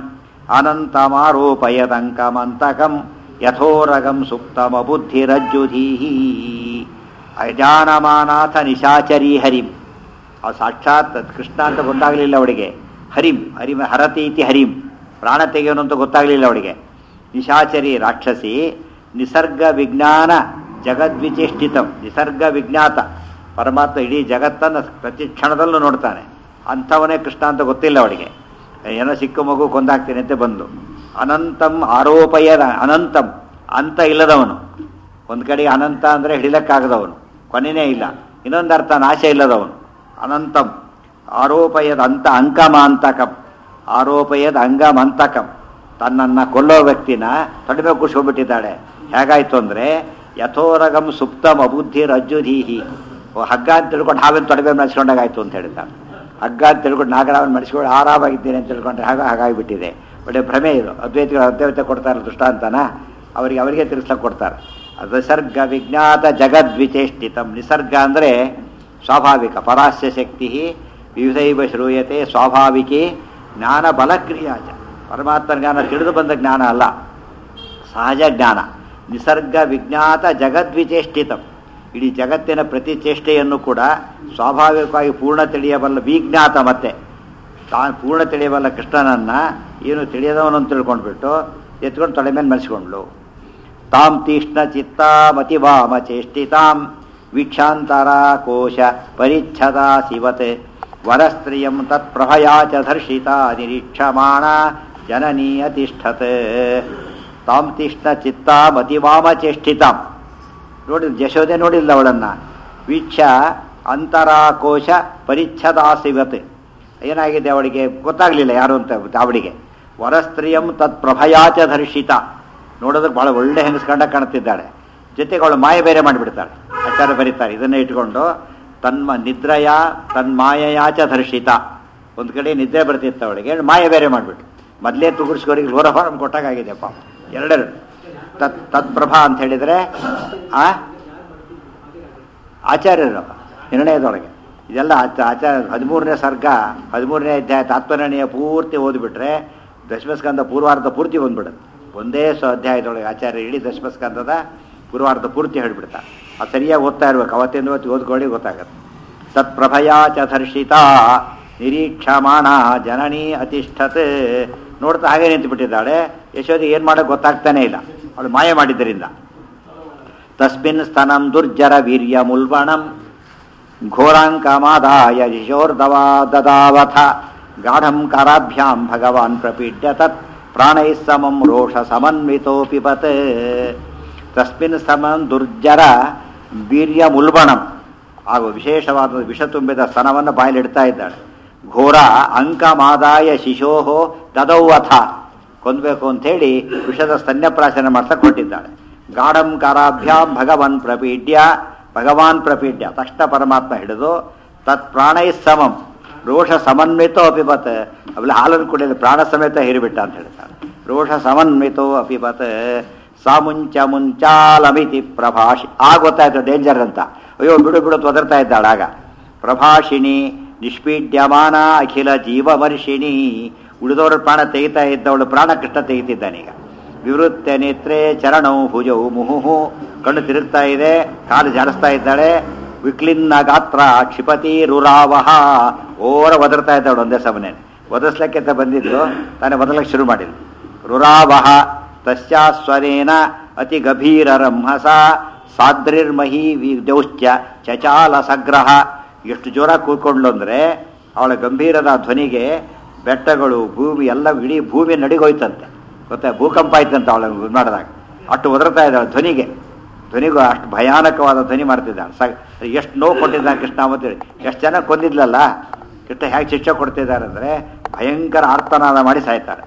ಅನಂತಮಾರೋಪಯದಂಕಮಂತಕಂ ಯಥೋರಗಂ ಸುಪ್ತಮ ಬುದ್ಧಿರಜ್ಜುಧೀಹಿ ಅಜಾನಮಾನಾಥ ನಿಶಾಚರಿ ಹರಿಂ ಆ ಸಾಕ್ಷಾತ್ ಕೃಷ್ಣ ಅಂತ ಗೊತ್ತಾಗಲಿಲ್ಲ ಅವಳಿಗೆ ಹರಿಂ ಹರಿಮ ಹರತಿ ಇತಿ ಹರಿಂ ಪ್ರಾಣ ತೆಗೆಯೋನು ಅಂತ ಗೊತ್ತಾಗಲಿಲ್ಲ ಅವಳಿಗೆ ನಿಶಾಚರಿ ರಾಕ್ಷಸಿ ನಿಸರ್ಗ ವಿಜ್ಞಾನ ಜಗದ್ವಿಚೇಷ್ಟಿತಂ ನಿಸರ್ಗ ವಿಜ್ಞಾತ ಪರಮಾತ್ಮ ಇಡೀ ಜಗತ್ತನ್ನು ಪ್ರತಿ ಕ್ಷಣದಲ್ಲೂ ನೋಡ್ತಾನೆ ಅಂಥವನೇ ಕೃಷ್ಣ ಅಂತ ಗೊತ್ತಿಲ್ಲ ಅವಳಿಗೆ ಏನೋ ಸಿಕ್ಕ ಮಗು ಕೊಂದಾಕ್ತೀನಿ ಅಂತ ಬಂದು ಅನಂತಂ ಆರೋಪಯದ ಅನಂತಂ ಅಂತ ಇಲ್ಲದವನು ಒಂದು ಕಡೆ ಅನಂತ ಅಂದರೆ ಹಿಡಿಲಕ್ಕಾಗದವನು ಕೊನೆಯೇ ಇಲ್ಲ ಇನ್ನೊಂದು ಅರ್ಥ ನಾಶ ಇಲ್ಲದವನು ಅನಂತಂ ಆರೋಪಯದ ಅಂತ ಅಂಕಮಾಂತಕಂ ಆರೋಪಯದ ಅಂಗಮಂತಕಂ ತನ್ನನ್ನು ಕೊಲ್ಲೋ ವ್ಯಕ್ತಿನ ತೊಡಿಮೆ ಕುಡ್ಸ್ಕೊಂಡ್ಬಿಟ್ಟಿದ್ದಾಳೆ ಹೇಗಾಯ್ತು ಅಂದರೆ ಯಥೋರಗಂ ಸುಪ್ತಂ ಅಬುದ್ಧಿ ರಜ್ಜುಧೀಹಿ ಓ ಹಗ್ಗ ಅಂತ ತಿಳ್ಕೊಂಡು ಹಾವೇನು ತೊಡಿಮೆ ಮಡಿಸ್ಕೊಂಡಾಗಾಯ್ತು ಅಂತ ಹೇಳ್ತಾನೆ ಹಗ್ಗ ಅಂತ ತಿಳ್ಕೊಂಡು ನಾಗರಾವನ್ ಮಡಿಸ್ಕೊಂಡು ಆರಾಮಾಗಿದ್ದೀನಿ ಅಂತ ತಿಳ್ಕೊಂಡ್ರೆ ಹಾಗ ಹಾಗಾಗಿಬಿಟ್ಟಿದೆ ಒಳ್ಳೆ ಭ್ರಮೆ ಇದು ಅದ್ವೈತಿಗಳು ಅದ್ವೈತ ಕೊಡ್ತಾರೆ ದೃಷ್ಟಾಂತನ ಅವರಿಗೆ ಅವರಿಗೆ ತಿರ್ಸ್ಲಕ್ಕೆ ಕೊಡ್ತಾರೆ ನಿಸರ್ಗ ವಿಜ್ಞಾತ ಜಗದ್ವಿಚೇಷ್ಟಿತಂ ನಿಸರ್ಗ ಅಂದರೆ ಸ್ವಾಭಾವಿಕ ಪರಾಸ್ಯ ಶಕ್ತಿ ವಿವಿಧೈವ ಶ್ರೂಯತೆ ಸ್ವಾಭಾವಿಕಿ ಜ್ಞಾನ ಬಲಕ್ರಿಯಾಚ ಪರಮಾತ್ಮ ಜ್ಞಾನ ತಿಳಿದು ಬಂದ ಜ್ಞಾನ ಅಲ್ಲ ಸಹಜ ಜ್ಞಾನ ನಿಸರ್ಗ ವಿಜ್ಞಾತ ಜಗದ್ವಿಚೇಷ್ಟಿತಂ ಇಡೀ ಜಗತ್ತಿನ ಪ್ರತಿ ಚೇಷ್ಟೆಯನ್ನು ಕೂಡ ಸ್ವಾಭಾವಿಕವಾಗಿ ಪೂರ್ಣ ತಿಳಿಯಬಲ್ಲ ವಿಜ್ಞಾತ ಮತ್ತೆ ತಾನು ಪೂರ್ಣ ತಿಳಿಯವಲ್ಲ ಕೃಷ್ಣನನ್ನ ಏನು ತಿಳಿಯದವನು ಅಂತ ತಿಳ್ಕೊಂಡ್ಬಿಟ್ಟು ಎತ್ಕೊಂಡು ತೊಡೆ ಮೇಲೆ ಮರೆಸ್ಕೊಂಡ್ಲು ತಾಂ ತೀಕ್ಷ್ಣ ಚಿತ್ತಾಮತಿ ವಾಮ ಚೇಷ್ಟಿತಾಂ ವೀಕ್ಷಾಂತರ ಕೋಶ ಪರಿಚ್ಛದ ಶಿವತೆ ವರಸ್ತ್ರಿಯಂ ತತ್ಪ್ರಭಯಾ ಚ ಧರ್ಷಿತ ನಿರೀಕ್ಷಮಾಣ ಜನನೀ ಅತಿಷ್ಠತ್ ತಾಂ ತೀಕ್ಷ್ಣ ಚಿತ್ತಾಮತಿ ವಾಮ ಚೇಷ್ಟಿತಾಂ ನೋಡಿ ಯಶೋದೆ ನೋಡಿಲ್ಲ ಅವಳನ್ನ ವೀಕ್ಷ ಅಂತರಾಕೋಶ ಪರಿಚ್ಛದಾಸಿವತ್ ಏನಾಗಿದೆ ಅವಳಿಗೆ ಗೊತ್ತಾಗಲಿಲ್ಲ ಯಾರು ಅಂತ ಅವಳಿಗೆ ವರಸ್ತ್ರೀಯಂ ತತ್ ಪ್ರಭಯಾಚ ಧರ್ಷಿತ ನೋಡೋದಕ್ಕೆ ಭಾಳ ಒಳ್ಳೆ ಹೆಂಗಸ್ ಕಂಡ ಕಾಣ್ತಿದ್ದಾಳೆ ಜೊತೆಗೆ ಅವಳು ಮಾಯ ಬೇರೆ ಮಾಡಿಬಿಡ್ತಾಳೆ ಆಚಾರ್ಯ ಬರೀತಾರೆ ಇದನ್ನೇ ಇಟ್ಕೊಂಡು ತನ್ಮ ನಿದ್ರಯ ತನ್ಮಾಯಯಾಚ ಧರ್ಷಿತ ಒಂದು ಕಡೆ ನಿದ್ರೆ ಬರ್ತಿತ್ತು ಅವಳಿಗೆ ಮಾಯ ಬೇರೆ ಮಾಡಿಬಿಟ್ಟು ಮೊದಲೇ ತುಗುಡ್ಸ್ಕೋರಿಗೆ ಕ್ಲೋರೋಫಾರ್ಮ್ ಕೊಟ್ಟಾಗಿದೆ ಪಾಪ ಎರಡೆರಡು ತತ್ ತತ್ಪ್ರಭಾ ಅಂತ ಹೇಳಿದರೆ ಆ ಆಚಾರ್ಯರು ನಿರ್ಣಯದೊಳಗೆ ಇದೆಲ್ಲ ಆಚ- ಆಚಾರ್ಯ ಹದಿಮೂರನೇ ಸರ್ಗ ಹದಿಮೂರನೇ ಅಧ್ಯಾಯ ತಾತ್ಪರ್ಯಣೀಯ ಪೂರ್ತಿ ಓದಿಬಿಟ್ರೆ ದಶಮಸ್ಕಂದ ಪೂರ್ವಾರ್ಧ ಪೂರ್ತಿ ಬಂದ್ಬಿಡುತ್ತೆ ಒಂದೇ ಸ ಅಧ್ಯಾಯದೊಳಗೆ ಆಚಾರ್ಯ ಇಡೀ ದಶಮಸ್ಕಂದದ ಪೂರ್ವಾರ್ಧ ಪೂರ್ತಿ ಹೇಳ್ಬಿಡ್ತಾರೆ ಅದು ಸರಿಯಾಗಿ ಓದ್ತಾ ಇರ್ಬೇಕು ಅವತ್ತಿಂದ ಹೊತ್ತು ಓದ್ಕೊಳ್ಳಿ ಗೊತ್ತಾಗತ್ತೆ ತತ್ಪ್ರಭಯಾ ಚ ಧರ್ಷಿತ ನಿರೀಕ್ಷಮಾಣ ಜನನಿ ಅತಿಷ್ಠತ್ ನೋಡ್ತಾ ಹಾಗೆ ನಿಂತುಬಿಟ್ಟಿದ್ದಾಳೆ ಯಶೋದಿ ಏನು ಮಾಡೋಕೆ ಗೊತ್ತಾಗ್ತಾನೆ ಇಲ್ಲ ಅವಳು ಮಾಯ ಮಾಡಿದ್ದರಿಂದ ತಸ್ಮಿನ್ ಸ್ತನಂ ದುರ್ಜರ ವೀರ್ಯ ಮುಲ್ಬಣಂ ಘೋರಾಂಕಮಾದಾಯ ಶಿಶೋರ್ದವಾ ದದಾವಥ ಗಾಢಂ ಕರಾಭ್ಯಾಂ ಭಗವಾನ್ ಪ್ರಪೀಡ್ಯ ತತ್ ಪ್ರಾಣೈಃ ಸಮಂ ರೋಷ ಸಮನ್ವಿತೋಪಿಪತ್ ತಸ್ಮಿನ್ ಸ್ತಮಂ ದುರ್ಜರ ವೀರ್ಯ ಮುಲ್ಬಣಂ ಹಾಗೂ ವಿಶೇಷವಾದ ವಿಷ ತುಂಬಿದ ಸ್ತನವನ್ನು ಬಾಯಲ್ಲಿಡ್ತಾ ಇದ್ದಾಳೆ ಘೋರ ಅಂಕಮಾದಾಯ ಶಿಶೋಹೋ ದದೌವಥ ಕೊಂದಬೇಕು ಅಂಥೇಳಿ ವಿಷದ ಸ್ತನ್ಯಪ್ರಾಶನ ಮಾಡ್ಸಕ್ಕೆ ಹೊಟ್ಟಿದ್ದಾಳೆ ಗಾಢಂ ಕಾರಾಭ್ಯಾಂ ಭಗವನ್ ಪ್ರಪೀಡ್ಯ ಭಗವಾನ್ ಪ್ರಪೀಡ್ಯ ತಕ್ಷಣ ಪರಮಾತ್ಮ ಹಿಡಿದು ತತ್ ಪ್ರಾಣೈ ಸಮಂ ರೋಷ ಸಮನ್ವಿತೋ ಅಪಿಬತ್ ಅವೆಲ್ಲ ಹಾಲನ್ನು ಕುಡಿಯಲು ಪ್ರಾಣ ಸಮೇತ ಹಿರಿಬಿಟ್ಟ ಅಂತ ಹೇಳ್ತಾನೆ ರೋಷ ಸಮನ್ವಿತೋ ಅಪಿಬತ್ ಸಾಮುಂಚ ಮುಂಚಾಲಮಿತಿ ಪ್ರಭಾಷಿ ಆಗ ಗೊತ್ತಾಯ್ತು ಡೇಂಜರ್ ಅಂತ ಅಯ್ಯೋ ಬಿಡು ಬಿಡು ತೊದರ್ತಾ ಇದ್ದಾಳೆ ಆಗ ಪ್ರಭಾಷಿಣಿ ನಿಷ್ಪೀಡ್ಯಮಾನ ಅಖಿಲ ಜೀವಮರ್ಷಿಣಿ ಉಳಿದವರ ಪ್ರಾಣ ತೆಗಿತಾ ಇದ್ದವಳು ಪ್ರಾಣ ಕೃಷ್ಣ ತೆಗಿತಿದ್ದಾನೀಗ ವಿವೃತ್ತ ನೇತ್ರೆ ಚರಣೌ ಭುಜೌ ಮುಹುಹು ಕಣ್ಣು ತಿರುಗ್ತಾ ಇದೆ ಕಾಲು ಜಾಡಿಸ್ತಾ ಇದ್ದಾಳೆ ವಿಕ್ಲಿನ್ನ ಗಾತ್ರ ಕ್ಷಿಪತಿ ರುರಾವಹ ಓರ ಒದರ್ತಾ ಇದ್ದಾಳು ಒಂದೇ ಸಮನೆ ಒದರ್ಸ್ಲಿಕ್ಕೆ ಅಂತ ಬಂದಿದ್ದು ತಾನೇ ಒದರ್ಲಕ್ಕೆ ಶುರು ಮಾಡಿದ್ಲು ರುರಾವಹ ತಸ್ಯಾಸ್ವರೇನ ಅತಿ ಗಭೀರ ರಂಹಸ ಸಾದ್ರಿರ್ಮಹಿ ವಿದೌಶ್ಚ ಚಚಾಲ ಸಗ್ರಹ ಎಷ್ಟು ಜೋರ ಕೂತ್ಕೊಂಡ್ಲು ಅಂದರೆ ಅವಳ ಗಂಭೀರದ ಧ್ವನಿಗೆ ಬೆಟ್ಟಗಳು ಭೂಮಿ ಎಲ್ಲ ಇಡೀ ಭೂಮಿ ನಡಿಗೋಯ್ತಂತೆ ಗೊತ್ತಾ ಭೂಕಂಪ ಆಯ್ತಂತ ಅವಳ ಇದು ಮಾಡಿದಾಗ ಅಷ್ಟು ಒದರ್ತಾ ಇದ್ದಾಳೆ ಧ್ವನಿಗೆ ಧ್ವನಿಗೂ ಅಷ್ಟು ಭಯಾನಕವಾದ ಧ್ವನಿ ಮಾಡ್ತಿದ್ದಾಳೆ ಸ ಎಷ್ಟು ನೋವು ಕೊಟ್ಟಿದ್ದಾನೆ ಕೃಷ್ಣ ಅವತ್ತೇಳಿ ಎಷ್ಟು ಜನ ಕೊಂದಿದ್ಲಲ್ಲ ಕೃಷ್ಣ ಹೇಗೆ ಶಿಕ್ಷೆ ಕೊಡ್ತಿದ್ದಾರೆ ಅಂದರೆ ಭಯಂಕರ ಆರ್ತನಾದ ಮಾಡಿ ಸಾಯ್ತಾರೆ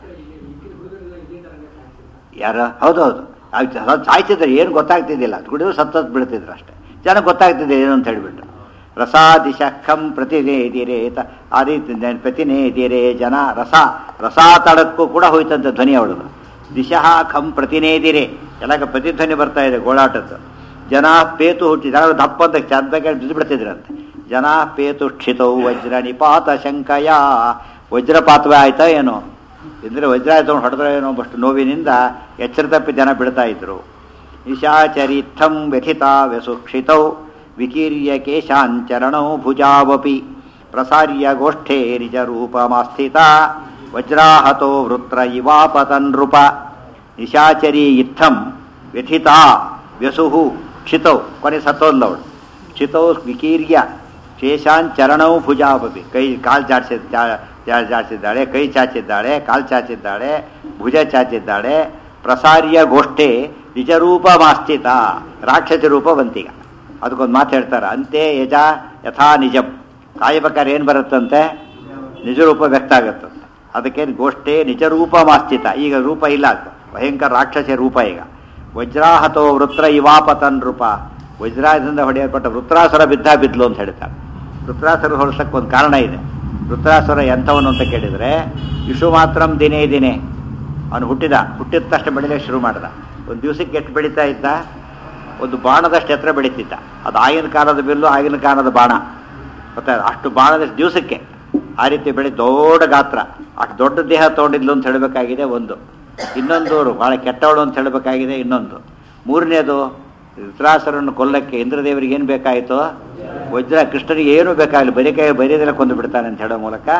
ಯಾರು ಹೌದು ಹೌದು ಆಯ್ತು ಸಾಯ್ತಿದ್ರೆ ಏನು ಗೊತ್ತಾಗ್ತಿದ್ದಿಲ್ಲ ಕುಡಿದು ಸತ್ತತ್ ಬೀಳ್ತಿದ್ರು ಅಷ್ಟೇ ಜನ ಗೊತ್ತಾಗ್ತಿದೆ ಏನು ಅಂತ ಹೇಳಿಬಿಟ್ಟು ರಸಾದಿಶಃಖಂ ಪ್ರತಿನೇದಿರೇ ತ ಆದಿ ಪ್ರತಿನೇದಿರೇ ಜನ ರಸ ರಸಾತಳಕ್ಕೂ ಕೂಡ ಹೋಯ್ತಂತೆ ಧ್ವನಿ ಅವಳದು ದಿಶಃ ಖಂ ಪ್ರತಿನೇದಿರೆ ಎಲ್ಲ ಪ್ರತಿಧ್ವನಿ ಬರ್ತಾ ಇದೆ ಗೋಳಾಟದ್ದು ಜನ ಪೇತು ಹುಟ್ಟಿ ಜನ ದಪ್ಪ ಅಂತ ಚಂದಕ್ಕೆ ಬಿದ್ದು ಬಿಡ್ತಿದ್ರಂತೆ ಜನ ಪೇತು ಕ್ಷಿತೌ ವಜ್ರ ನಿಪಾತ ಶಂಕಯ ವಜ್ರಪಾತವೇ ಆಯ್ತಾ ಏನೋ ಇಂದ್ರೆ ವಜ್ರ ಆಯ್ತು ಹೊಡೆದ್ರೆ ಏನೋ ಅಷ್ಟು ನೋವಿನಿಂದ ಎಚ್ಚರ ತಪ್ಪಿ ಜನ ಬಿಡ್ತಾ ಇದ್ರು ನಿಶಾಚರಿತ್ಥಂ ವ್ಯಥಿತ ವ್ಯಸುಕ್ಷಿತೌ ವಿಕೀರ್ಯ ಕೇಶಾಂಚರಣೌ ಭುಜಾವಪಿ ಪ್ರಸಾರ್ಯ ಗೋಷ್ಠೇ ನಿಜರೂಪಮಾಸ್ಥಿತ ವಜ್ರಾಹತೋ ವೃತ್ರ ಇವಾಪತನ್ ನೃಪ ನಿಶಾಚರಿ ಇತ್ತಂ ವ್ಯಥಿತ ವ್ಯಸುಹು ಕ್ಷಿತೌ ಕೊನೆ ಸತ್ತೋದ್ಲವಳು ಕ್ಷಿತೌ ವಿಕೀರ್ಯ ಶೇಷಾಂಚರಣೌ ಭುಜಾವಪಿ ಕೈ ಕಾಲು ಚಾಚಿದ ಜಾಡಿಸಿದ್ದಾಳೆ ಕೈ ಚಾಚಿದ್ದಾಳೆ ಕಾಲು ಚಾಚಿದ್ದಾಳೆ ಭುಜ ಚಾಚಿದ್ದಾಳೆ ಪ್ರಸಾರ್ಯ ಗೋಷ್ಠೆ ನಿಜರೂಪ ಮಾಸ್ಥಿತ ರಾಕ್ಷಸಿ ರೂಪ ಬಂತೀಗ ಅದಕ್ಕೊಂದು ಮಾತು ಹೇಳ್ತಾರೆ ಅಂತೆ ಯಜ ಯಥಾ ನಿಜಂ ಕಾಯಬೇಕಾದ್ರೆ ಏನು ಬರುತ್ತಂತೆ ನಿಜರೂಪ ವ್ಯಕ್ತ ಆಗುತ್ತಂತೆ ಅದಕ್ಕೆ ಗೋಷ್ಠೆ ನಿಜರೂಪ ಮಾಸ್ಥಿತ ಈಗ ರೂಪ ಇಲ್ಲ ಅದು ಭಯಂಕರ ರಾಕ್ಷಸ ರೂಪ ಈಗ ವಜ್ರಾಹತೋ ವೃತ್ರ ಇವಾಪತನ್ ರೂಪ ವಜ್ರಾದಿಂದ ಹೊಡೆಯಲ್ಪಟ್ಟ ವೃತ್ರಾಸುರ ಬಿದ್ದ ಬಿದ್ಲು ಅಂತ ಹೇಳ್ತಾರೆ ವೃತ್ರಾಸುರ ಹೊರಸಕ್ಕೆ ಒಂದು ಕಾರಣ ಇದೆ ವೃತ್ರಾಸುರ ಎಂಥವನು ಅಂತ ಕೇಳಿದರೆ ಇಶು ಮಾತ್ರಂ ದಿನೇ ದಿನೇ ಅವನು ಹುಟ್ಟಿದ ಹುಟ್ಟಿದ ತಕ್ಷಣ ಬೆಳಿಲಿಕ್ಕೆ ಶುರು ಮಾಡಿದ ಒಂದು ದಿವಸಕ್ಕೆ ಎಷ್ಟು ಬೆಳೀತಾ ಇದ್ದ ಒಂದು ಬಾಣದಷ್ಟು ಎತ್ತರ ಬೆಳೀತಿದ್ದ ಅದು ಆಗಿನ ಕಾಲದ ಬಿಲ್ಲು ಆಗಿನ ಕಾಲದ ಬಾಣ ಗೊತ್ತಾ ಅಷ್ಟು ಬಾಣದಷ್ಟು ದಿವಸಕ್ಕೆ ಆ ರೀತಿ ಬೆಳೆ ದೊಡ್ಡ ಗಾತ್ರ ಅಷ್ಟು ದೊಡ್ಡ ದೇಹ ತೊಗೊಂಡಿದ್ಲು ಅಂತ ಹೇಳಬೇಕಾಗಿದೆ ಒಂದು ಇನ್ನೊಂದು ಭಾಳ ಕೆಟ್ಟವಳು ಅಂತ ಹೇಳಬೇಕಾಗಿದೆ ಇನ್ನೊಂದು ಮೂರನೇದು ಧೃತರಾಸರನ್ನು ಕೊಲ್ಲಕ್ಕೆ ಇಂದ್ರದೇವರಿಗೆ ಏನು ಬೇಕಾಯಿತು ವಜ್ರ ಕೃಷ್ಣನಿಗೆ ಏನೂ ಬೇಕಾಗಿಲ್ಲ ಬರೀ ಕೈ ಬರೀದೆಲ್ಲ ಕೊಂದು ಬಿಡ್ತಾನೆ ಅಂತ ಹೇಳೋ ಮೂಲಕ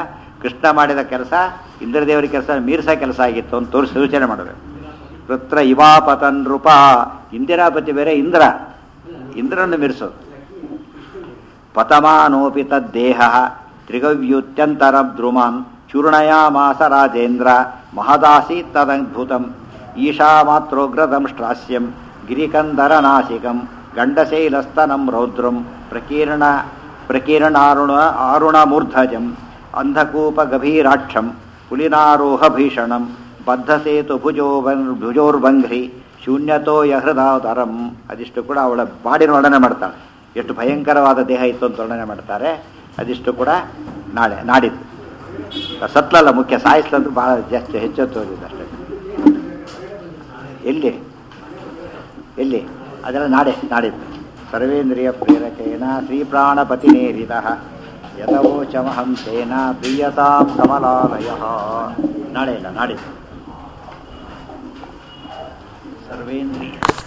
ಕೃಷ್ಣ ಮಾಡಿದ ಕೆಲಸ ಇಂದ್ರದೇವರ ಕೆಲಸ ಮೀರ್ಸ ಕೆಲಸ ಆಗಿತ್ತು ಅಂತ ತೋರಿಸಿ ಸೂಚನೆ ಮಾಡಬೇಕು ವೃತ್ರ ಇವಾಪತನ್ ರೂಪ ಇಂದಿರಾಪತಿ ಬೇರೆ ಇಂದ್ರ ಇಂದ್ರನ್ನು ಮೀರಿಸೋದು ಪತಮಾನೋಪಿ ತದ್ದೇಹ ತ್ರಿಗವ್ಯುತ್ಯಂತರ ದ್ರುಮಾನ್ ಚೂರ್ಣಯಾಮಾಸ ರಾಜೇಂದ್ರ ಮಹದಾಸಿ ತದದ್ಭುತಂ ಈಶಾ ಮಾತ್ರೋಗ್ರದಂಷ್ಟ್ರಾಸ್ಯಂ ಗಿರಿಕಂದರನಾಸಿಕಂ ಗಂಡಶೈಲಸ್ತನಂ ರೌದ್ರಂ ಪ್ರಕೀರ್ಣ ಪ್ರಕೀರ್ಣಾರುಣ ಆರುಣಮೂರ್ಧಜಂ ಅಂಧಕೂಪಗಭೀರಾಕ್ಷಂ ಪುಲಿನಾರೋಹ ಭೀಷಣಂ ಬದ್ಧಸೇತು ಭುಜೋ ಭುಜೋರ್ಬಂಘ್ರಿ ಶೂನ್ಯತೋ ಯಹೃದಾದರಂ ಅದಿಷ್ಟು ಕೂಡ ಅವಳ ಬಾಡಿನ ವರ್ಣನೆ ಮಾಡ್ತಾಳೆ ಎಷ್ಟು ಭಯಂಕರವಾದ ದೇಹ ಇತ್ತು ಅಂತ ವರ್ಣನೆ ಮಾಡ್ತಾರೆ ಅದಿಷ್ಟು ಕೂಡ ನಾಳೆ ನಾಡಿದ್ದು ಸತ್ಲಲ್ಲ ಮುಖ್ಯ ಸಾಯಿಸ್ಲಂದ್ರೆ ಭಾಳ ಜಾಸ್ತಿ ಹೆಚ್ಚೆತ್ತು ಹೋಗಿದೆ ಅಷ್ಟೇ ಎಲ್ಲಿ ಎಲ್ಲಿ ಅದೆಲ್ಲ ನಾಡೆ ನಾಡಿದ್ದು ಸರ್ವೇಂದ್ರಿಯ ಪ್ರೇರಕೇಣ ಶ್ರೀಪ್ರಾಣಪತಿ ನೇರಿದ ಯಥವೋಚಮಹಂಸೇನ ಪ್ರಿಯತಾಂ ಕಮಲಾಲಯ ನಾಳೆ ಇಲ್ಲ ನಾಡಿದ್ದು ಸರ್ವೇಂದ್ರಿಯ